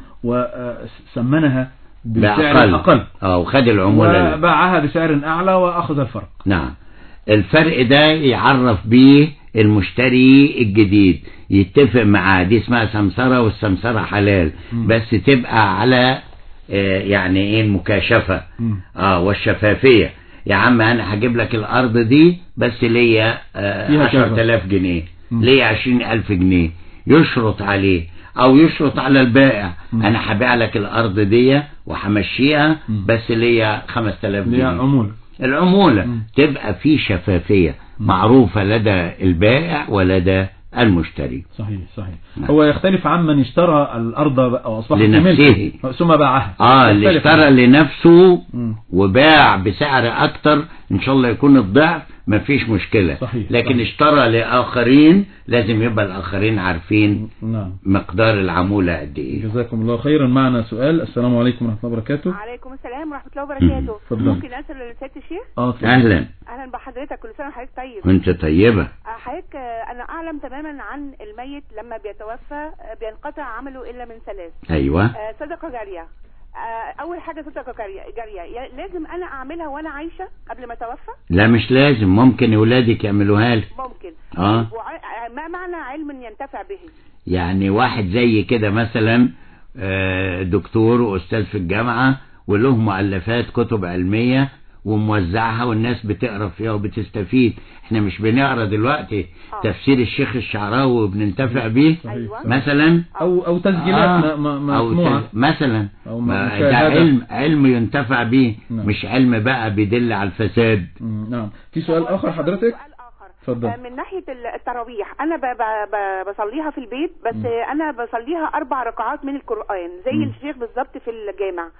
وسمنها بسعر بأقل أقل اه وخد العمولة وباعها بسعر أعلى وأخذ الفرق نعم الفرق ده يعرف بيه المشتري الجديد يتفق معاه دي اسمها سمسرة والسمسرة حلال مم. بس تبقى على آه، يعني ايه المكاشفة مم. اه والشفافية يا عم انا هجيب لك الارض دي بس ليا آه، فيها كذا. عشرة الاف جنيه مم. ليا عشرين الف جنيه يشرط عليه او يشرط على البائع مم. انا هبيع لك الارض دي وهمشيها مم. بس ليا خمس تلاف اللي هي جنيه عمولة العمولة مم. تبقى في شفافية معروفة لدى البائع ولدى المشتري صحيح صحيح نعم. هو يختلف عمن اشترى الأرض أو أصبحت لنفسه. ملكه ثم باعها اه اللي يختلف اشترى لنفسه مم. وباع بسعر اكتر ان شاء الله يكون الضعف مفيش مشكلة صحيح، لكن صحيح. اشترى لاخرين لازم يبقى الاخرين عارفين نعم مقدار العمولة قد ايه جزاكم الله خيرا معنا سؤال السلام عليكم ورحمة الله وبركاته عليكم السلام ورحمة الله وبركاته اتفضل. ممكن أسأل لسيادة الشيخ اه اتفضل. اهلا أهلا بحضرتك كل سنة وحضرتك طيب وانت طيبة آه، حضرتك آه، أنا أعلم تماما عن الميت لما بيتوفى آه، بينقطع عمله إلا من ثلاث ايوه آه، صدقة جارية آه، أول حاجة صدقة جارية جارية يا- لازم أنا أعملها وأنا عايشة قبل ما أتوفى لا مش لازم ممكن اولادك يعملوها لك ممكن اه وع- آه، ما معنى علم ينتفع به يعني واحد زي كده مثلا آه، دكتور واستاذ في الجامعة وله مؤلفات كتب علمية وموزعها والناس بتقرا فيها وبتستفيد احنا مش بنقرا دلوقتي آه. تفسير الشيخ الشعراوي وبننتفع بيه أيوة. مثلا أو أو تسجيلات آه، م- م- أو مسموعة ت- مثلا أو ما ده مشاهدة. علم علم ينتفع به نعم. مش علم بقى بيدل على الفساد مم، نعم في سؤال آخر حضرتك سؤال آخر اتفضل. آه، من ناحية ال- التراويح أنا ب- ب- ب- بصليها في البيت بس مم. آه، أنا بصليها أربع ركعات من القرآن زي مم. الشيخ بالظبط في الجامع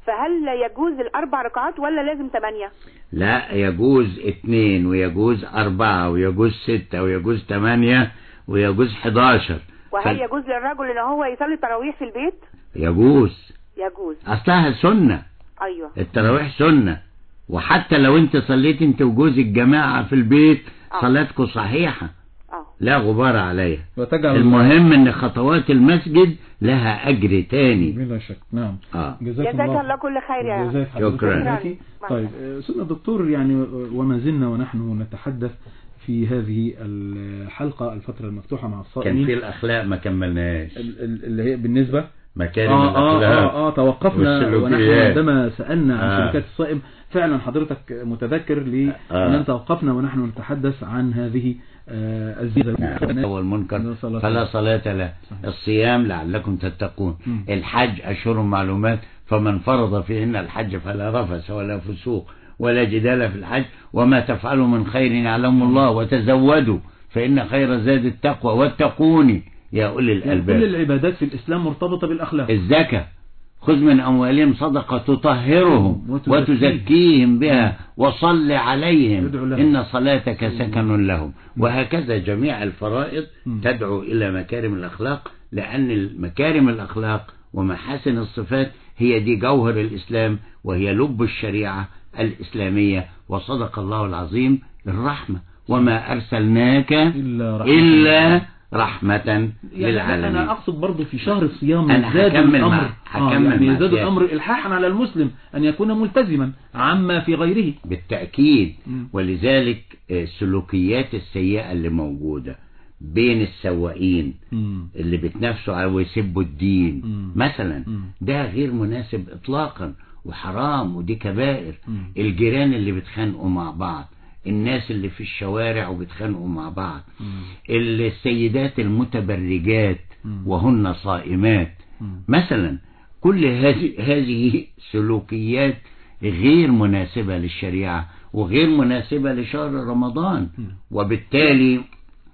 فهل يجوز الأربع ركعات ولا لازم ثمانية؟ لا يجوز اتنين ويجوز اربعة ويجوز ستة ويجوز تمانية ويجوز حداشر وهل فال- يجوز للرجل إن هو يصلي التراويح في البيت؟ يجوز يجوز اصلها سنة أيوه التراويح سنة وحتى لو انت صليت انت وجوزك جماعة في البيت آه. صلاتكم صحيحة أه لا غبار عليها وتجعل المهم ان خطوات المسجد لها اجر تاني بلا شك نعم اه جزاكم جزاك الله الله كل خير يا جزاك حضرتك شكراً. معاكي. طيب آه، سيدنا الدكتور يعني آه، وما زلنا ونحن نتحدث في هذه الحلقة الفترة المفتوحة مع كان الصائمين في الاخلاق ما كملناش ال- ال- اللي هي بالنسبة مكارم آه آه, الاخلاق آه, آه توقفنا ونحن والسلوكيات. عندما سألنا عن آه. شركات الصائم فعلا حضرتك متذكر لأننا آه. توقفنا ونحن نتحدث عن هذه آه الزيادة هو المنكر لا صلاة فلا له. صلاة له صحيح. الصيام لعلكم تتقون مم. الحج أشهر معلومات فمن فرض فيهن الحج فلا رفث ولا فسوق ولا جدال في الحج وما تفعلوا من خير يعلم الله وتزودوا فإن خير زاد التقوى واتقوني يا أولي يعني كل الألباب العبادات في الإسلام مرتبطة بالأخلاق الزكاة خذ من أموالهم صدقة تطهرهم وتزكيهم. وتزكيهم بها وصل عليهم ادعو لهم. إن صلاتك سكن لهم وهكذا جميع الفرائض مم. تدعو إلى مكارم الأخلاق لأن مكارم الأخلاق ومحاسن الصفات هي دي جوهر الإسلام وهي لب الشريعة الإسلامية وصدق الله العظيم الرحمة وما أرسلناك إلا رحمة إلا رحمة يعني للعالمين أنا أقصد برضو في شهر الصيام أنا يزداد هكمل الأمر مع- هكمل يعني مع يزداد سيادة. الأمر إلحاحا على المسلم أن يكون ملتزما عما في غيره بالتأكيد مم. ولذلك آه، السلوكيات السيئة اللي موجودة بين السواقين مم. اللي بتنافسوا على ويسبوا الدين مم. مثلا مم. ده غير مناسب اطلاقا وحرام ودي كبائر مم. الجيران اللي بيتخانقوا مع بعض الناس اللي في الشوارع وبيتخانقوا مع بعض مم. السيدات المتبرجات مم. وهن صائمات مم. مثلا كل هذه هذه سلوكيات غير مناسبة للشريعة وغير مناسبة لشهر رمضان مم. وبالتالي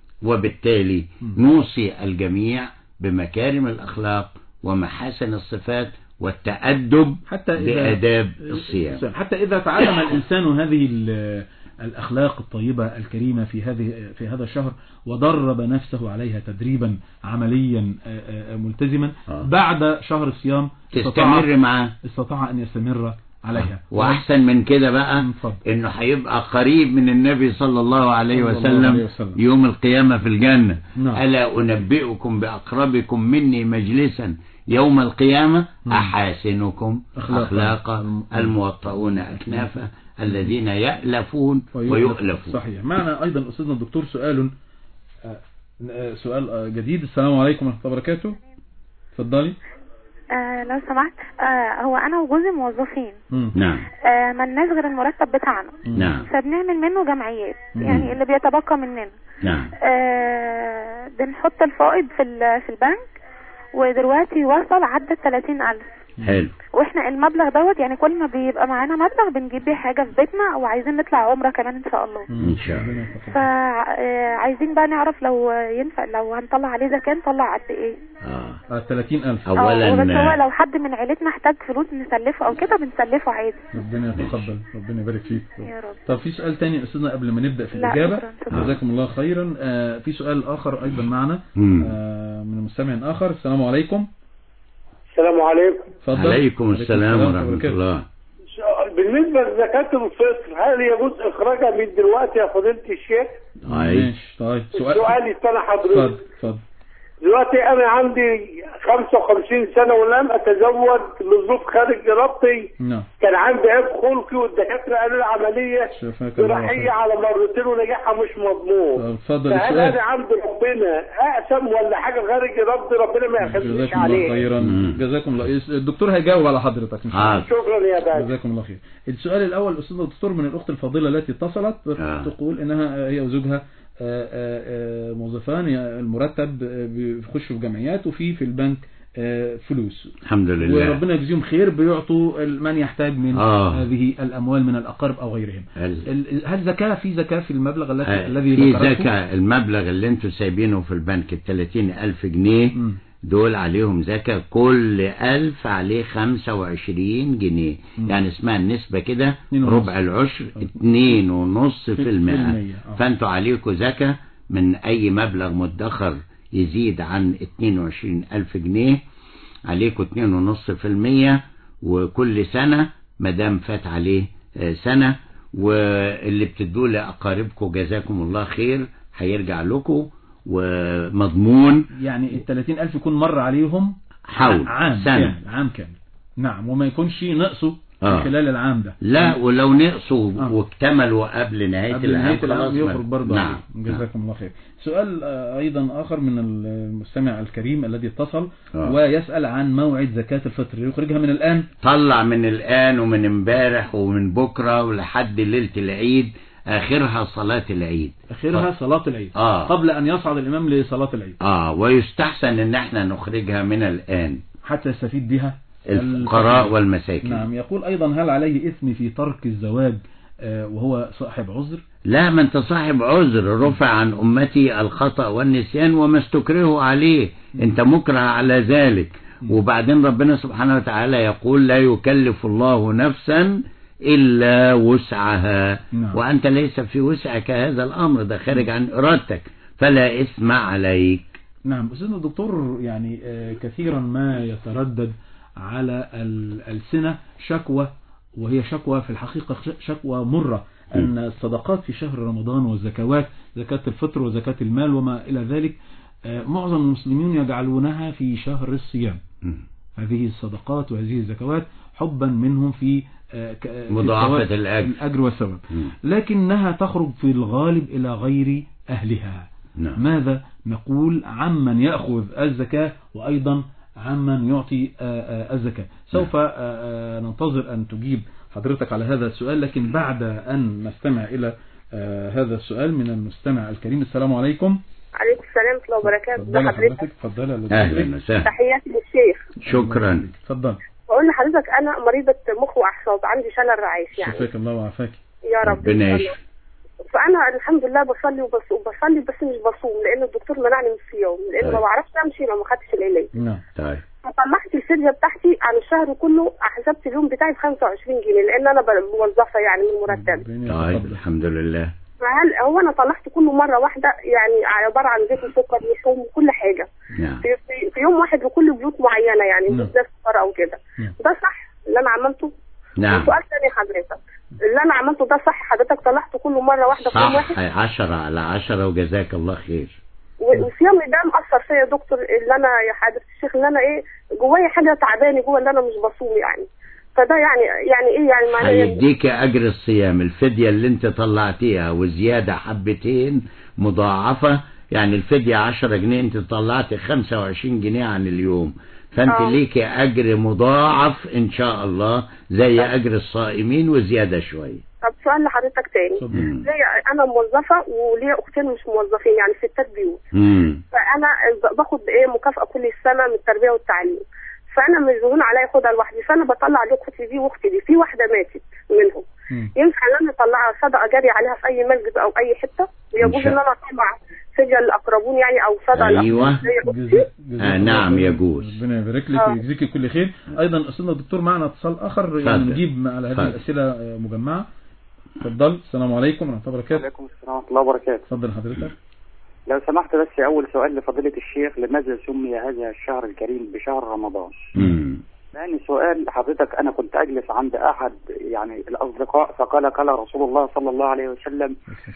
وبالتالي مم. نوصي الجميع بمكارم الأخلاق ومحاسن الصفات والتأدب حتى إذا بآداب الصيام حتى إذا تعلم الإنسان هذه ال- الأخلاق الطيبة الكريمة في هذه في هذا الشهر ودرب نفسه عليها تدريبا عمليا آه، آه، ملتزما آه. بعد شهر الصيام تستمر معاه استطاع أن يستمر عليها واحسن من كده بقى اتفضل. انه هيبقى قريب من النبي صلى الله عليه صلى الله وسلم, عليه وسلم. يوم القيامة في الجنة نعم. ألا أنبئكم بأقربكم مني مجلسا يوم القيامة نعم. أحاسنكم أخلاقا. أخلاقا الموطؤون أكنافا الذين يألفون ويؤلفون صحيح معنا أيضا أستاذنا الدكتور سؤال آه، آه، سؤال آه، جديد السلام عليكم ورحمة الله وبركاته اتفضلي آه لو سمحت آه هو انا وجوزي موظفين مم. نعم آه ملناش غير المرتب بتاعنا نعم فبنعمل منه جمعيات مم. يعني اللي بيتبقى مننا نعم آه بنحط الفائض في ال- في البنك ودلوقتي وصل عدى 30000 حلو واحنا المبلغ دوت يعني كل ما بيبقى معانا مبلغ بنجيب بيه حاجة في بيتنا وعايزين نطلع عمرة كمان ان شاء الله مم. إن شاء الله. ربنا يتقبل. فعايزين بقى نعرف لو ينفع لو هنطلع عليه زكاة نطلع قد ايه آه. آه، 30000 اه بس هو أولا لو حد من عيلتنا احتاج فلوس نسلفه او كده بنسلفه عادي ربنا يتقبل ربنا يبارك فيك يا رب طب في سؤال تاني يا أستاذنا قبل ما نبدأ في لا، الإجابة شكراً، شكراً. جزاكم الله خيرا آه، في سؤال آخر أيضا معنا مم. آه، من مستمع آخر السلام عليكم السلام عليكم اتفضل عليكم السلام ورحمة وبركاته. الله بالنسبة لزكاة الفطر هل يجوز إخراجها من دلوقتي يا فضيلة الشيخ؟ طيب ماشي طيب سؤال سؤالي السنة اتفضل حضرتك اتفضل دلوقتي أنا عندي 55 سنة ولم أتزوج لظروف خارج إرادتي نعم كان عندي عيب خلقي والدكاترة قالوا العملية شفاك الله جراحية خير. على مرتين ونجاحها مش مضمون طب اتفضل فهل السؤال أنا عند ربنا أقسم ولا حاجة خارج إرادتي ربنا ما يخليش جزاكم الله عليه خيرا مم. جزاكم الله الدكتور هيجاوب على حضرتك ان شاء الله حاضر شكرا يا باشا جزاكم الله خير السؤال الأول أستاذ الدكتور من الأخت الفاضلة التي اتصلت آه. تقول إنها هي وزوجها آه، آه، آه، موظفان المرتب آه، بيخشوا في جمعيات وفي في البنك آه، فلوس الحمد لله وربنا يجزيهم خير بيعطوا من يحتاج من آه. هذه الأموال من الأقارب أو غيرهم ال- ال- هل زكاة في زكاة في المبلغ التي آه، الذي في ذكرته؟ زكاة المبلغ اللي انتوا سايبينه في البنك ال 30 ألف جنيه مم. دول عليهم زكاة كل ألف عليه 25 جنيه مم. يعني اسمها النسبة كده اتنين ونص. ربع العشر اتنين ونص في في المئة المية، آه. فانتوا عليكم زكاة من أي مبلغ مدخر يزيد عن 22 ألف جنيه عليكم اتنين ونص في المية وكل سنة مدام فات عليه آه، سنة واللي بتدوه لأقاربكم جزاكم الله خير هيرجع لكم ومضمون يعني ال 30000 يكون مر عليهم حول عام سنة كامل عام كامل نعم وما يكونش نقصه آه. خلال العام ده لا ولو نقصوا آه. واكتملوا قبل نهاية قبل العام نهاية العام خلاص ما- يخرج برضه نعم عليه. جزاكم الله خير سؤال آه، أيضا آخر من المستمع الكريم الذي اتصل آه. ويسأل عن موعد زكاة الفطر يخرجها من الآن طلع من الآن ومن امبارح ومن بكرة ولحد ليلة العيد آخرها صلاة العيد آخرها صلاة العيد آه. قبل أن يصعد الإمام لصلاة العيد آه ويستحسن ان احنا نخرجها من الآن حتى يستفيد بها الفقراء الفقير. والمساكين نعم يقول أيضا هل عليه إثم في ترك الزواج آه، وهو صاحب عذر لا من تصاحب عذر رفع عن أمتي الخطأ والنسيان وما استكرهوا عليه انت مكره على ذلك وبعدين ربنا سبحانه وتعالى يقول لا يكلف الله نفسا إلا وسعها نعم. وأنت ليس في وسعك هذا الأمر ده خارج عن إرادتك فلا إثم عليك نعم أستاذنا الدكتور يعني آه، كثيرا ما يتردد على الألسنة شكوى وهي شكوى في الحقيقة ش- شكوى مرة أن الصدقات في شهر رمضان والزكوات زكاة الفطر وزكاة المال وما إلى ذلك آه، معظم المسلمين يجعلونها في شهر الصيام هذه الصدقات وهذه الزكوات حبا منهم في آه، ك- في مضاعفة الثواب- الأجر. الأجر والثواب مم. لكنها تخرج في الغالب إلى غير أهلها نعم. ماذا نقول عمن يأخذ الزكاة وأيضا عمن يعطي آه، آه، الزكاة سوف آه، آه، ننتظر أن تجيب حضرتك على هذا السؤال لكن بعد أن نستمع إلى آه، هذا السؤال من المستمع الكريم السلام عليكم عليكم السلام ورحمة الله وبركاته تفضل ده حضرتك حضرتك تفضل أهلا وسهلا تحياتي للشيخ شكرا تفضل بقول لحضرتك أنا مريضة مخ وأعصاب عندي شلل رعاش يعني شفاك الله وعافاك يا رب ربنا إن شاء يشفي الله. فأنا الحمد لله بصلي وبص- وبصلي بس مش بصوم لأن الدكتور منعني من الصيام لأن ما طيب. بعرفش أمشي لو ما خدتش العلاج نعم طيب فطلعت الفدية بتاعتي عن الشهر كله حسبت اليوم بتاعي ب 25 جنيه لأن أنا ب- موظفة يعني من مرتبي ربنا طيب يتقبل. الحمد لله فهل هو أنا طلعت كله مرة واحدة يعني عبارة عن زيت وسكر لحوم وكل حاجة نعم في, في, في يوم واحد لكل بيوت معينة يعني نعم. مش ده سكر أو كده نعم. ده صح اللي أنا عملته نعم. وسؤال تاني حضرتك اللي انا عملته ده صح حضرتك طلعته كله مره واحده في يوم صح واحد عشرة على عشرة وجزاك الله خير و- وصيامي ده مأثر فيا يا دكتور اللي انا يا حضرة الشيخ اللي انا ايه جوايا حاجه تعباني جوا اللي انا مش بصوم يعني فده يعني يعني ايه يعني معناه يعني هيديك اجر الصيام الفدية اللي انت طلعتيها وزيادة حبتين مضاعفة يعني الفدية عشرة جنيه انت طلعت خمسة وعشرين جنيه عن اليوم فانت آه. ليك اجر مضاعف ان شاء الله زي اجر الصائمين وزيادة شوية طب سؤال لحضرتك تاني مم. ليا انا موظفه وليا اختين مش موظفين يعني ستات بيوت مم. فانا ب- باخد ايه مكافاه كل سنه من التربيه والتعليم فانا مش دهون عليا اخدها لوحدي فانا بطلع لاختي دي واختي دي في واحده ماتت منهم ينفع ان انا اطلعها صدقه جاريه عليها في اي مسجد او اي حته ويجوز شاء- ان انا اطلع فديه للاقربون يعني او صدقه أيوة. للأقربون زي أختي. آه نعم يجوز ربنا يبارك لك آه. ويجزيك كل خير ايضا استاذنا الدكتور معنا اتصال اخر يعني اتفضل. نجيب على هذه اتفضل. الاسئله آه، مجمعه اتفضل السلام عليكم ورحمه الله وبركاته وعليكم السلام ورحمة الله وبركاته اتفضل حضرتك لو سمحت بس أول سؤال لفضيلة الشيخ لماذا سمي هذا الشهر الكريم بشهر رمضان مم. ثاني سؤال حضرتك أنا كنت أجلس عند أحد يعني الأصدقاء فقال قال رسول الله صلى الله عليه وسلم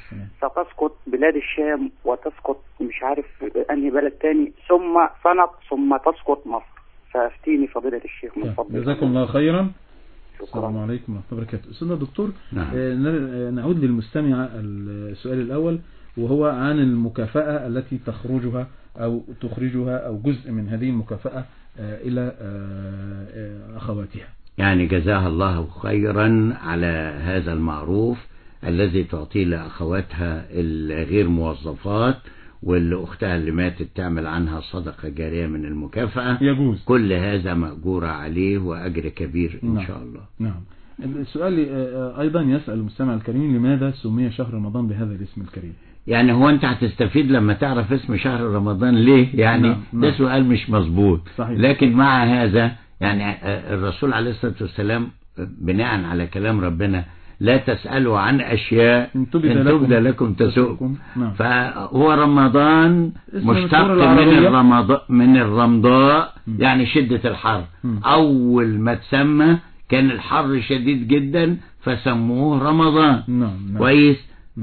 ستسقط بلاد الشام وتسقط مش عارف أنهي بلد تاني ثم فنق ثم تسقط مصر فافتيني فضيلة الشيخ من فضلك جزاكم الله خيرا السلام عليكم ورحمه الله وبركاته استاذنا الدكتور نعم. آه، ن- آه، نعود للمستمع السؤال الاول وهو عن المكافأة التي تخرجها أو تخرجها أو جزء من هذه المكافأة آه، إلى آه، آه، أخواتها يعني جزاها الله خيرا على هذا المعروف الذي تعطيه لأخواتها الغير موظفات واللي أختها اللي ماتت تعمل عنها صدقة جارية من المكافأة يجوز كل هذا مأجور عليه وأجر كبير إن نعم. شاء الله نعم السؤال آه، أيضا يسأل المستمع الكريم لماذا سمي شهر رمضان بهذا الاسم الكريم يعني هو أنت هتستفيد لما تعرف اسم شهر رمضان ليه يعني نعم، ده نعم. سؤال مش مظبوط صحيح. لكن مع هذا يعني آه، الرسول عليه الصلاة والسلام آه، بناء على كلام ربنا لا تسألوا عن أشياء إن تبد إن لكم تبد لكم تسؤكم نعم فهو رمضان اسم مشتق السورة من العربية. الرمضاء من الرمضاء يعني شدة الحر أول ما تسمى كان الحر شديد جدا فسموه رمضان نعم نعم كويس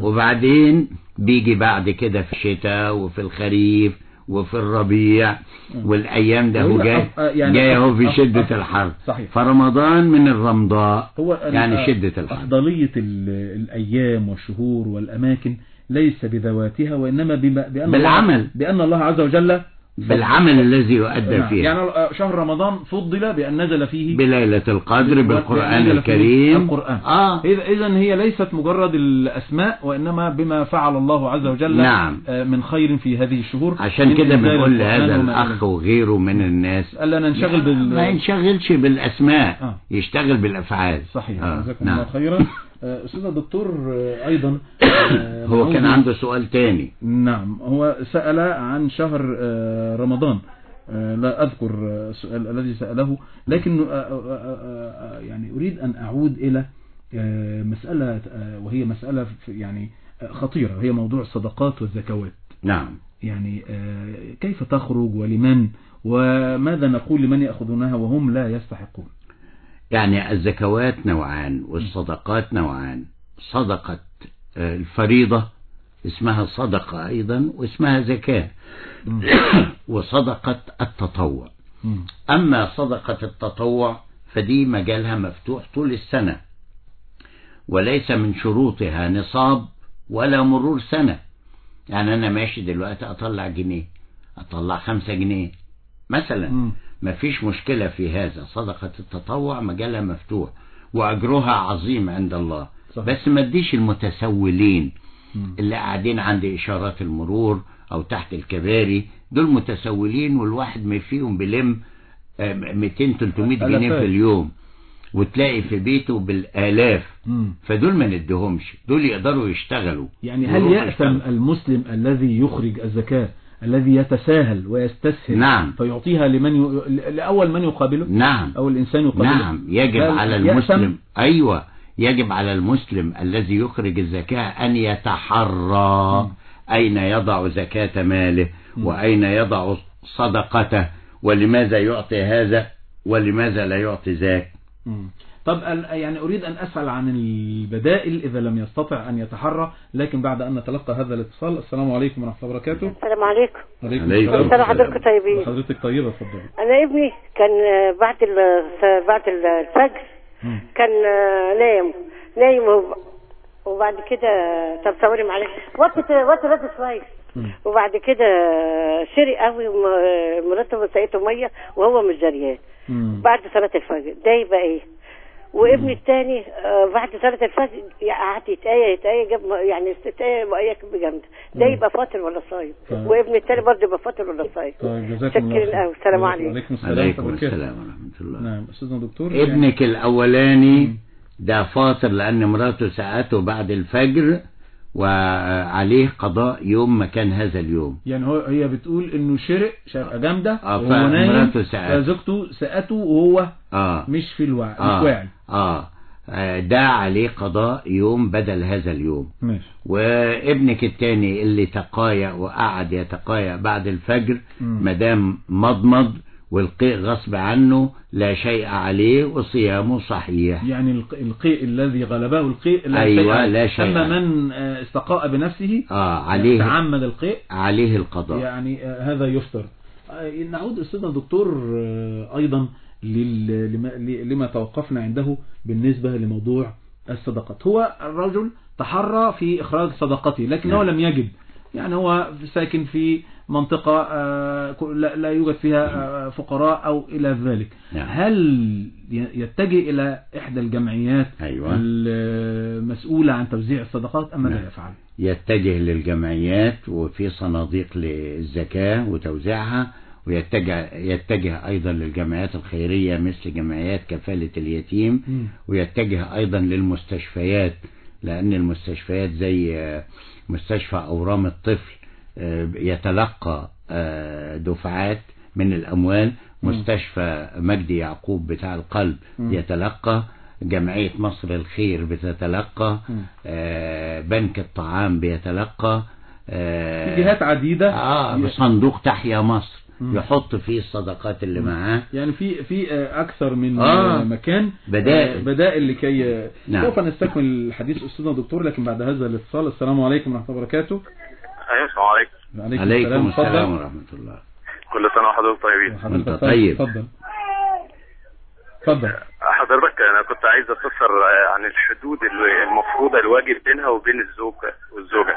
وبعدين بيجي بعد كده في الشتاء وفي الخريف وفي الربيع والايام ده هو هو جاي أف- يعني جاي اهو أف- في أف- شدة أف- الحر صحيح. فرمضان من الرمضاء هو ال- يعني آه، شدة الحر أفضلية ال- الأيام والشهور والأماكن ليس بذواتها وإنما بما بأن بالعمل. الله بأن الله عز وجل بالعمل الذي يؤدى نعم. فيه يعني آه، شهر رمضان فضل بأن نزل فيه بليلة القدر بالقرآن نزل فيه الكريم القرآن آه إذا إذا هي ليست مجرد الأسماء وإنما بما فعل الله عز وجل نعم. آه، من خير في هذه الشهور عشان من كده إنزال بنقول القرآن لهذا وما إلى الأخ وغيره من الناس ألا ننشغل بال ما ينشغلش بالأسماء آه. يشتغل بالأفعال صحيح آه. جزاكم نعم. الله خيرا آه، أستاذ الدكتور آه، أيضا آه، هو كان نعود- عنده سؤال تاني نعم هو سأل عن شهر آه، رمضان آه، لا أذكر آه، السؤال الذي سأله لكن آه، آه، آه، آه، يعني أريد أن أعود إلى آه، مسألة آه، وهي مسألة في- يعني آه، خطيرة هي موضوع الصدقات والزكوات نعم يعني آه، كيف تخرج ولمن وماذا نقول لمن يأخذونها وهم لا يستحقون يعني الزكوات نوعان والصدقات نوعان صدقة آه، الفريضة اسمها صدقة أيضا واسمها زكاة وصدقة التطوع مم. أما صدقة التطوع فدي مجالها مفتوح طول السنة وليس من شروطها نصاب ولا مرور سنة يعني أنا ماشي دلوقتي أطلع جنيه أطلع خمسة جنيه مثلا مم. مفيش مشكلة في هذا صدقة التطوع مجالها مفتوح وأجرها عظيم عند الله صحيح. بس ما تديش المتسولين مم. اللي قاعدين عند إشارات المرور أو تحت الكباري دول متسولين والواحد ما فيهم بلم آه، 200 300 جنيه ألفات. في اليوم وتلاقي في بيته بالآلاف مم. فدول ما ندهمش دول يقدروا يشتغلوا يعني هل يروحوا يأثم يشتغلوا. المسلم الذي يخرج الزكاة الذي يتساهل ويستسهل نعم. فيعطيها لمن ي... لأول من يقابله نعم أو الإنسان يقابله نعم يجب هل على يأثم؟ المسلم أيوة يجب على المسلم الذي يخرج الزكاة أن يتحرى أين يضع زكاة ماله وأين يضع صدقته ولماذا يعطي هذا ولماذا لا يعطي ذاك مم. طب أن- يعني أريد أن أسأل عن البدائل إذا لم يستطع أن يتحرى لكن بعد أن نتلقى هذا الاتصال السلام عليكم ورحمة الله وبركاته السلام عليكم عليكم عليكم السلام السلام حضرتك طيبين حضرتك طيبة اتفضل انا ابني كان آه، بعد ال- بعد الفجر كان آه، نايم نايم وب- وبعد كده طب ثواني معلش وطت وطت رد شويه وبعد كده شرق قوي وم- مراته سقيته ميه وهو مش جريان بعد صلاه الفجر ده يبقى ايه وابني الثاني بعد صلاه الفجر قعد يتايه يتايه جاب م- يعني استتايه ميه بجامده ده مم. يبقى فاطر ولا صايم طيب. وابني الثاني برضه يبقى فاطر ولا صايم طيب جزاكم الله شكرا خير. قوي السلام عليكم عليكم السلام عليكم ورحمة الله السلام ورحمة الله نعم أستاذنا دكتور يعني- ابنك الأولاني ده فاطر لأن مراته ساعته بعد الفجر وعليه قضاء يوم مكان هذا اليوم يعني هو هي بتقول انه شرق شرقه جامده آه، وهو نايم فمراته سقته. فزوجته سقته وهو آه مش في الوعي آه. مش واعي آه آه، ده عليه قضاء يوم بدل هذا اليوم ماشي وابنك التاني اللي تقايا وقعد يتقايا بعد الفجر مم. مدام مضمض والقيء غصب عنه لا شيء عليه وصيامه صحيح يعني الق- القيء الذي غلبه القيء لا أيوة، شيء لا شيء. اما من آه، استقاء بنفسه آه عليه تعمد القيء عليه القضاء يعني آه، هذا يفطر آه، نعود أستاذنا الدكتور آه، أيضا لل- لما, لما توقفنا عنده بالنسبة لموضوع الصدقات هو الرجل تحرى في إخراج صدقته لكنه نعم. لم يجد يعني هو ساكن في منطقة آه، لا لا يوجد فيها آه، فقراء أو إلى ذلك نعم. هل ي- يتجه إلى إحدى الجمعيات أيوة. المسؤولة عن توزيع الصدقات أم ماذا نعم. يفعل؟ يتجه للجمعيات وفي صناديق للزكاة وتوزيعها ويتجه يتجه أيضا للجمعيات الخيرية مثل جمعيات كفالة اليتيم مم. ويتجه أيضا للمستشفيات لأن المستشفيات زي آه، مستشفى أورام الطفل آه، يتلقى آه، دفعات من الأموال مم. مستشفى مجدي يعقوب بتاع القلب مم. يتلقى جمعية مصر الخير بتتلقى مم. آه، بنك الطعام بيتلقى آه، في جهات عديدة آه صندوق تحيا مصر مم. يحط فيه الصدقات اللي معاه يعني في في آه، اكثر من آه. آه. مكان بدائل. آه، بدائل لكي آه، نعم. سوف نستكمل الحديث استاذنا دكتور لكن بعد هذا الاتصال السلام عليكم ورحمه الله وبركاته ايوه السلام عليكم وعليكم عليكم اتفضل. السلام ورحمة الله كل سنه وحضرتك طيبين حضرتك وأنت طيب. طيب. اتفضل اتفضل حضرتك انا كنت عايز استفسر آه، عن الحدود اللي المفروضه الواجب بينها وبين الزوج والزوجه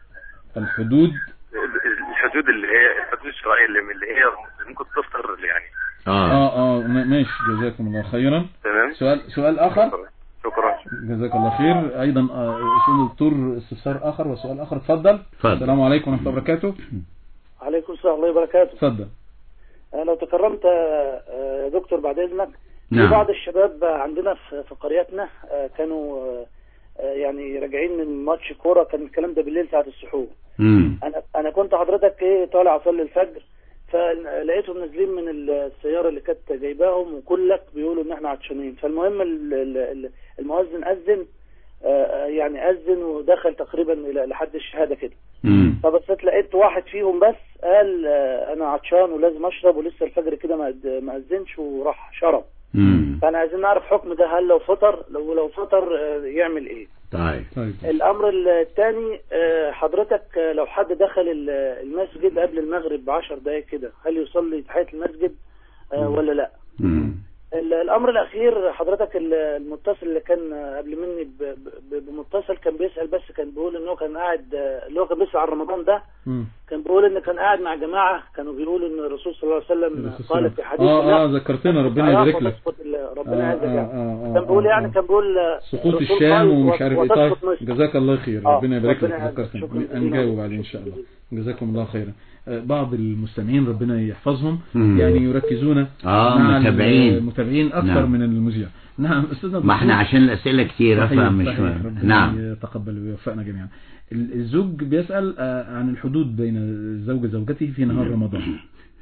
الحدود الحدود اللي هي الحدود الشرعيه اللي اللي هي ممكن تفطر يعني آه اه اه م- ماشي جزاكم الله خيرا تمام سؤال سؤال اخر شكرا جزاك الله خير ايضا آه، استاذ دكتور استفسار اخر وسؤال اخر اتفضل اتفضل. السلام عليكم ورحمه الله وبركاته عليكم السلام الله وبركاته اتفضل آه، لو تكرمت آه، آه، يا دكتور بعد اذنك نعم. في بعض الشباب آه، عندنا في في قريتنا آه، كانوا آه، آه، يعني راجعين من ماتش كوره كان الكلام ده بالليل ساعه السحور مم. انا انا كنت حضرتك ايه طالع اصلي الفجر فلقيتهم نازلين من السياره اللي كانت جايباهم وكلك بيقولوا ان احنا عطشانين فالمهم ال- ال- ال- المؤذن اذن آه، آه، يعني اذن ودخل تقريبا الى لحد الشهاده كده مم. فبصيت لقيت واحد فيهم بس قال آه، انا عطشان ولازم اشرب ولسه الفجر كده ما أد- ما اذنش وراح شرب مم. فانا عايزين نعرف حكم ده هل لو فطر لو لو فطر آه، يعمل ايه طيب طيب الامر الثاني حضرتك آه، لو حد دخل ال- المسجد قبل المغرب بعشر دقايق كده هل يصلي تحية المسجد آه، ولا لا مم. ال- الامر الاخير حضرتك ال- المتصل اللي كان آه، قبل مني ب- ب- بمتصل كان بيسال بس كان بيقول ان هو كان قاعد آه، اللي هو كان بيسال عن رمضان ده مم. كان بيقول ان كان قاعد مع جماعه كانوا بيقولوا ان الرسول صلى الله عليه وسلم الرسول قال صلى في الله- حديث اه لا اه ذكرتنا ربنا تعرف يبارك لك وتسقط ال- آه ربنا يعزك آه يعني آه كان بيقول آه يعني آه. كان بيقول آه، سقوط الرسول الشام قال ومش عارف ايه طيب وتسقط مصر. جزاك الله خير آه، ربنا يبارك لك ربنا يعزك. فكرتني شكراً جزيلاً. نجاوب بعدين ان شاء الله جزاكم الله خيرا آه، بعض المستمعين ربنا يحفظهم مم. يعني يركزون آه، مع متابعين. المتابعين اكثر نعم. من المذيع نعم استاذنا ما احنا الدكتور. عشان الأسئلة كتيرة صحيح فمش صحيح ربنا نعم يتقبل ويوفقنا جميعا ال- الزوج بيسأل آه، عن الحدود بين الزوج وزوجته في نهار رمضان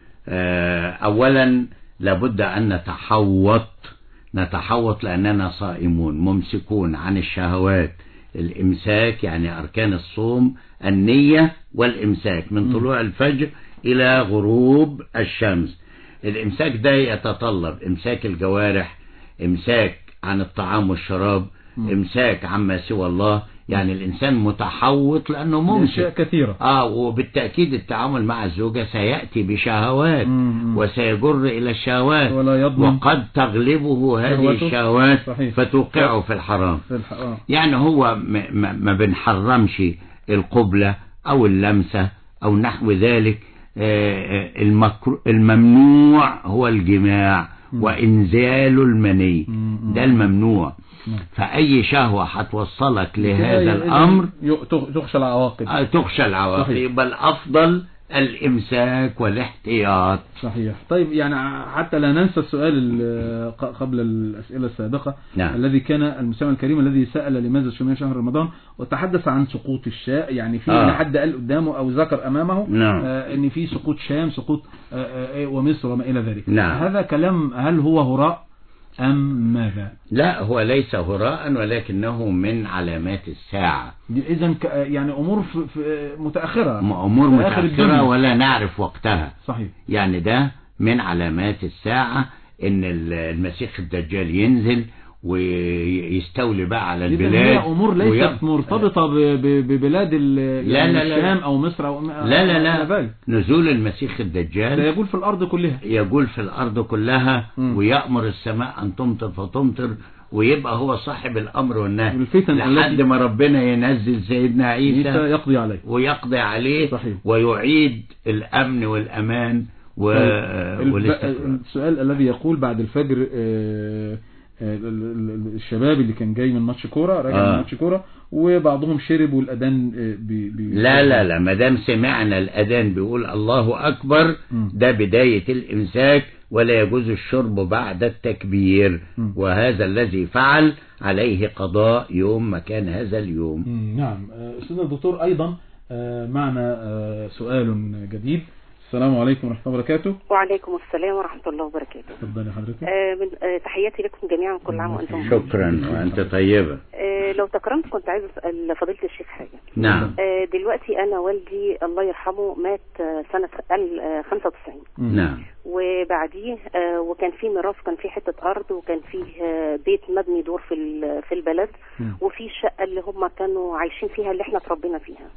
آه، أولا لابد أن نتحوط نتحوط لأننا صائمون ممسكون عن الشهوات الإمساك يعني أركان الصوم النية والإمساك من طلوع الفجر إلى غروب الشمس الإمساك ده يتطلب إمساك الجوارح إمساك عن الطعام والشراب امساك عما سوى الله يعني الانسان متحوط لانه ممسك أشياء كثيرة اه وبالتاكيد التعامل مع الزوجه سياتي بشهوات وسيجر الى الشهوات ولا يضمن وقد تغلبه هذه شهوته. الشهوات صحيح. فتوقعه في الحرام في الح... آه. يعني هو م- م- ما بنحرمش القبلة أو اللمسة أو نحو ذلك آه، آه، المكر... الممنوع هو الجماع وإنزال المني ده الممنوع فأي شهوة هتوصلك لهذا إذا الأمر ي- تخ- تخشى العواقب آه، تخشى العواقب صحيح. يبقى الأفضل الإمساك والاحتياط صحيح طيب يعني حتى لا ننسى السؤال ال- ق- قبل الأسئلة السابقة نعم. الذي كان المستمع الكريم الذي سأل لماذا سمي شهر رمضان وتحدث عن سقوط الشاء يعني في آه. آه. حد قال قدامه أو ذكر أمامه نعم. آه ان في سقوط شام سقوط آه آه آه، ومصر وما إلى ذلك نعم. هذا كلام هل هو هراء أم ماذا لا هو ليس هراء ولكنه من علامات الساعة إذا يعني أمور في في متأخرة أمور في آخر الدنيا. متأخرة ولا نعرف وقتها صحيح يعني ده من علامات الساعة ان ال- المسيح الدجال ينزل ويستولي بقى على إذا البلاد هي أمور ليست ويب- مرتبطة ب- ب- ببلاد ال- لا يعني لا لا. الشام أو مصر أو لا لا إلى لا ذلك. نزول المسيح الدجال سيقول في الأرض كلها يقول في الأرض كلها ويأمر السماء أن تمطر فتمطر ويبقى هو صاحب الأمر والنهي الفتن لحد التي- ما ربنا ينزل سيدنا عيسى عيسى يقضي عليه ويقضي عليه صحيح. ويعيد الأمن والأمان و... طيب، الب- والاستقرار السؤال الذي يقول بعد الفجر آه، آه، ال- ال- ال- الشباب اللي كان جاي من ماتش كوره راجع آه. من ماتش كوره وبعضهم شرب والأذان آه، بي بي لا لا لا ما دام سمعنا الأذان بيقول الله أكبر ده بداية الإمساك ولا يجوز الشرب بعد التكبير وهذا الذي فعل عليه قضاء يوم مكان هذا اليوم مم، نعم آه، أستاذنا الدكتور أيضا آه، معنا آه، سؤال جديد السلام عليكم ورحمة الله وبركاته وعليكم السلام ورحمة الله وبركاته اتفضلي حضرتك آه، من آه، تحياتي لكم جميعا كل عام وانتم بخير. شكرا وأنت طيبة آه، لو تكرمت كنت عايز اسال فضيله الشيخ حاجه نعم آه، دلوقتي انا والدي الله يرحمه مات آه، سنه ال- آه، 95 نعم وبعديه آه، وكان في ميراث كان في حته ارض وكان فيه آه، بيت مبني دور في ال- في البلد وفي الشقه اللي هم كانوا عايشين فيها اللي احنا اتربينا فيها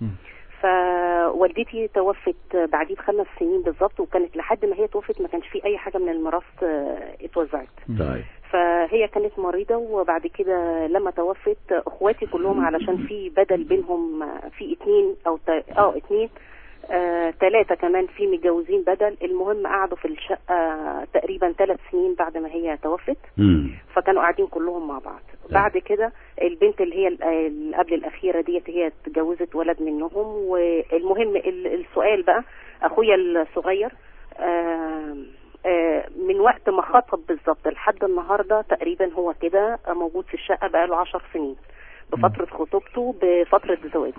فوالدتي توفت بعديه بخمس سنين بالظبط وكانت لحد ما هي توفت ما كانش في اي حاجه من الميراث آه، اتوزعت طيب فهي كانت مريضة وبعد كده لما توفت اخواتي كلهم علشان في بدل بينهم آه، في اتنين او تا- اه اتنين آه تلاتة كمان في متجوزين بدل المهم قعدوا في الشقة تقريبا ثلاث سنين بعد ما هي توفت مم. فكانوا قاعدين كلهم مع بعض بعد كده البنت اللي هي ال- اللي قبل الأخيرة ديت هي اتجوزت ولد منهم والمهم ال- السؤال بقى أخويا الصغير آه آه، من وقت ما خطب بالظبط لحد النهارده تقريبا هو كده موجود في الشقه بقاله عشر سنين بفتره خطوبته بفتره زواجه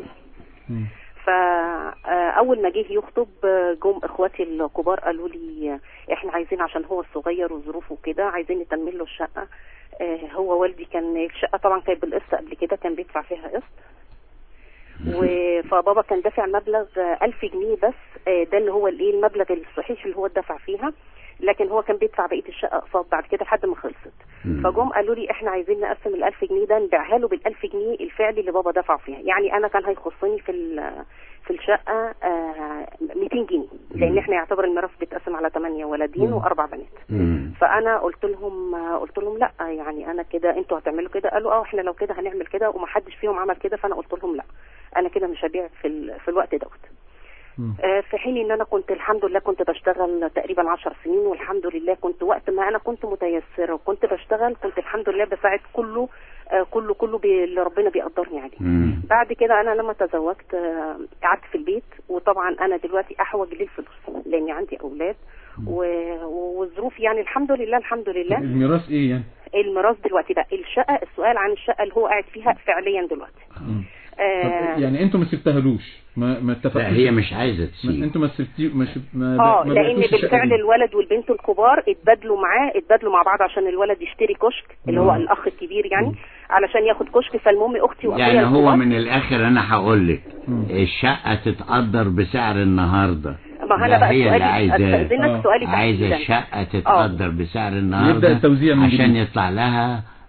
فاول ما جه يخطب آه، جم اخواتي الكبار قالوا لي آه، احنا عايزين عشان هو الصغير وظروفه كده عايزين نتمم له الشقه آه، هو والدي كان الشقه طبعا كانت بالقسط قبل كده كان بيدفع فيها قسط و- فبابا كان دافع مبلغ آه، ألف جنيه بس آه، ده اللي هو الايه المبلغ الصحيح اللي هو دفع فيها لكن هو كان بيدفع بقيه الشقه اقساط بعد كده لحد ما خلصت فجم قالوا لي احنا عايزين نقسم الألف جنيه ده نبيعها له بالألف جنيه الفعلي اللي بابا دفع فيها يعني انا كان هيخصني في ال- في الشقه آه، 200 جنيه لان احنا يعتبر الميراث بيتقسم على 8 ولدين مم. واربع بنات فانا قلت لهم قلت لهم لا يعني انا كده انتوا هتعملوا كده قالوا اه احنا لو كده هنعمل كده ومحدش فيهم عمل كده فانا قلت لهم لا انا كده مش هبيع في ال... في الوقت دوت آه، في حين ان انا كنت الحمد لله كنت بشتغل تقريبا عشر سنين والحمد لله كنت وقت ما انا كنت متيسره وكنت بشتغل كنت الحمد لله بساعد كله آه، كله كله بي- اللي ربنا بيقدرني عليه بعد كده انا لما تزوجت آه، قعدت في البيت وطبعا انا دلوقتي احوج للفلوس لاني عندي اولاد و- والظروف يعني الحمد لله الحمد لله الميراث ايه يعني الميراث دلوقتي بقى الشقه السؤال عن الشقه اللي هو قاعد فيها فعليا دلوقتي آه يعني انتوا ما سبتهالوش ما ما اتفقتوش لا هي مش عايزة ما تسيب انتوا ما سبتي ما شب... ما اه ما لان بعتوش الشقة بالفعل دي. الولد والبنت الكبار اتبادلوا معاه اتبادلوا مع بعض عشان الولد يشتري كشك اللي هو مم. الاخ الكبير يعني علشان ياخد كشك فالمهم اختي واخويا يعني هو الكبار- من الآخر أنا هقول لك الشقة تتقدر بسعر النهاردة ما أنا ده بقى هي اللي سؤالي- عايزاه أستأذنك سؤالي عايزة تحديداً. الشقة تتقدر بسعر النهاردة يبدأ التوزيع من عشان جديد. يطلع لها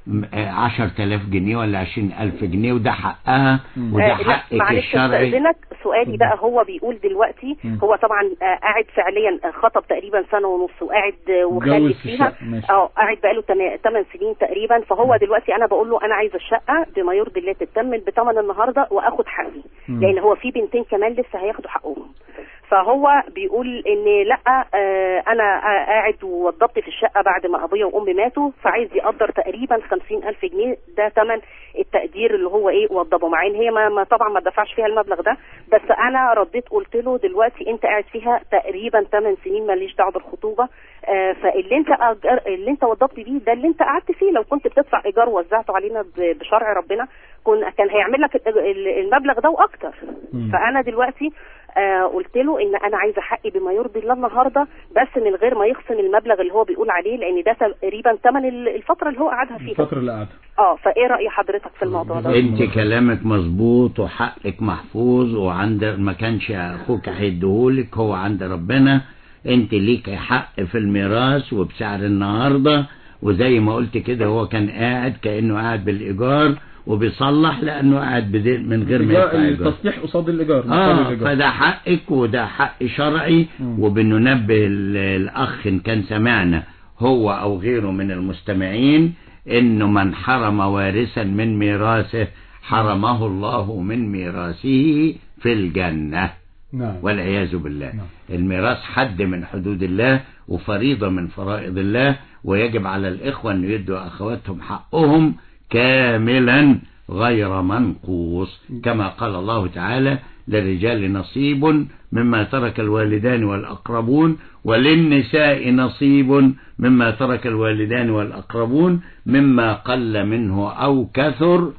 عشر تلاف جنيه ولا عشرين ألف جنيه وده حقها وده آه، لا، حقك معلش الشرعي استاذنك سؤالي بقى هو بيقول دلوقتي مم. هو طبعا آه، قاعد فعليا آه، خطب تقريبا سنه ونص وقاعد آه، اتجوز وخلف في فيها الشقة، ماشي. اه قاعد بقاله 8 سنين تقريبا فهو دلوقتي انا بقول له انا عايز الشقه بما يرضي الله تتمن بثمن النهارده واخد حقي مم. لان هو في بنتين كمان لسه هياخدوا حقهم فهو بيقول ان لا آه، انا آه، قاعد ووضبت في الشقه بعد ما ابويا وامي ماتوا فعايز يقدر تقريبا خمسين الف جنيه ده ثمن التقدير اللي هو ايه وضبه مع ان هي ما ما- طبعا ما دفعش فيها المبلغ ده بس انا رديت قلت له دلوقتي انت قاعد فيها تقريبا 8 سنين ماليش دعوه بالخطوبه آه، فاللي انت أجر اللي انت وضبت بيه ده اللي انت قعدت فيه لو كنت بتدفع ايجار ووزعته علينا ب- بشرع ربنا كن كان هيعمل لك ال- ال- المبلغ ده واكتر فانا دلوقتي آه قلت له ان انا عايزه حقي بما يرضي الله النهارده بس من غير ما يخصم المبلغ اللي هو بيقول عليه لان ده تقريبا ثمن الفتره اللي هو قعدها فيها الفترة اللي قعدها اه فايه راي حضرتك في الموضوع ده انت كلامك مظبوط وحقك محفوظ وعند ما كانش اخوك هيديهولك هو عند ربنا انت ليك حق في الميراث وبسعر النهارده وزي ما قلت كده هو كان قاعد كانه قاعد بالايجار وبيصلح لانه قاعد بدي- من غير ما يدفع ايجار التصليح قصاد الإيجار مقابل اه الإيجار. فده حقك وده حق شرعي وبننبه ال- الاخ ان كان سمعنا هو او غيره من المستمعين انه من حرم وارثا من ميراثه حرمه الله من ميراثه في الجنة نعم والعياذ بالله الميراث حد من حدود الله وفريضة من فرائض الله ويجب على الإخوة أن يدوا أخواتهم حقهم كاملا غير منقوص كما قال الله تعالى للرجال نصيب مما ترك الوالدان والأقربون وللنساء نصيب مما ترك الوالدان والأقربون مما قل منه أو كثر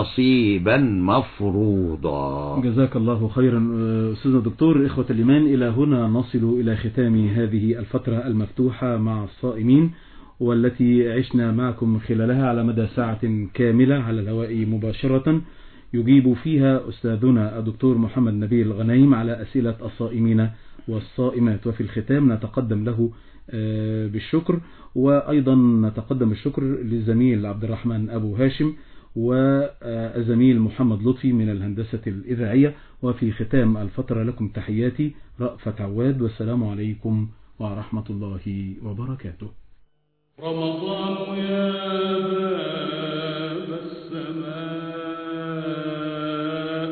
نصيبا مفروضا جزاك الله خيرا آه، أستاذ الدكتور إخوة الإيمان إلى هنا نصل إلى ختام هذه الفترة المفتوحة مع الصائمين والتي عشنا معكم خلالها على مدى ساعة كاملة على الهواء مباشرة يجيب فيها أستاذنا الدكتور محمد نبيل الغنايم على أسئلة الصائمين والصائمات وفي الختام نتقدم له آه، بالشكر وأيضا نتقدم بالشكر للزميل عبد الرحمن أبو هاشم والزميل محمد لطفي من الهندسة الإذاعية وفي ختام الفترة لكم تحياتي رأفت عواد والسلام عليكم ورحمة الله وبركاته رمضان يا باب السماء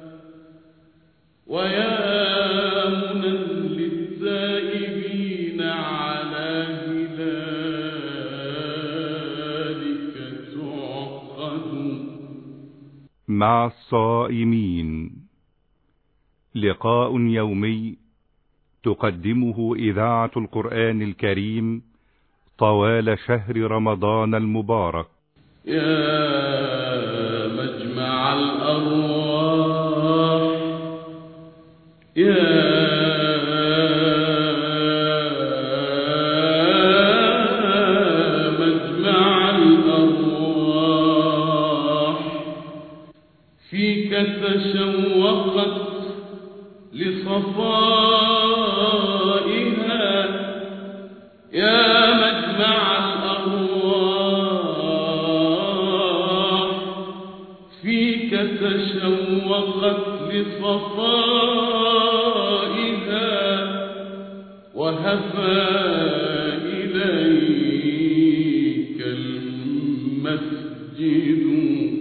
ويا منى للتائبين على هلالك تعقد مع الصائمين لقاء يومي تقدمه إذاعة القرآن الكريم طوال شهر رمضان المبارك يا مجمع الأرواح يا مجمع الأرواح فيك تشوقت لصفائها يا مجمع الأرواح فيك تشوقت لصفائها وهفى إليك المسجد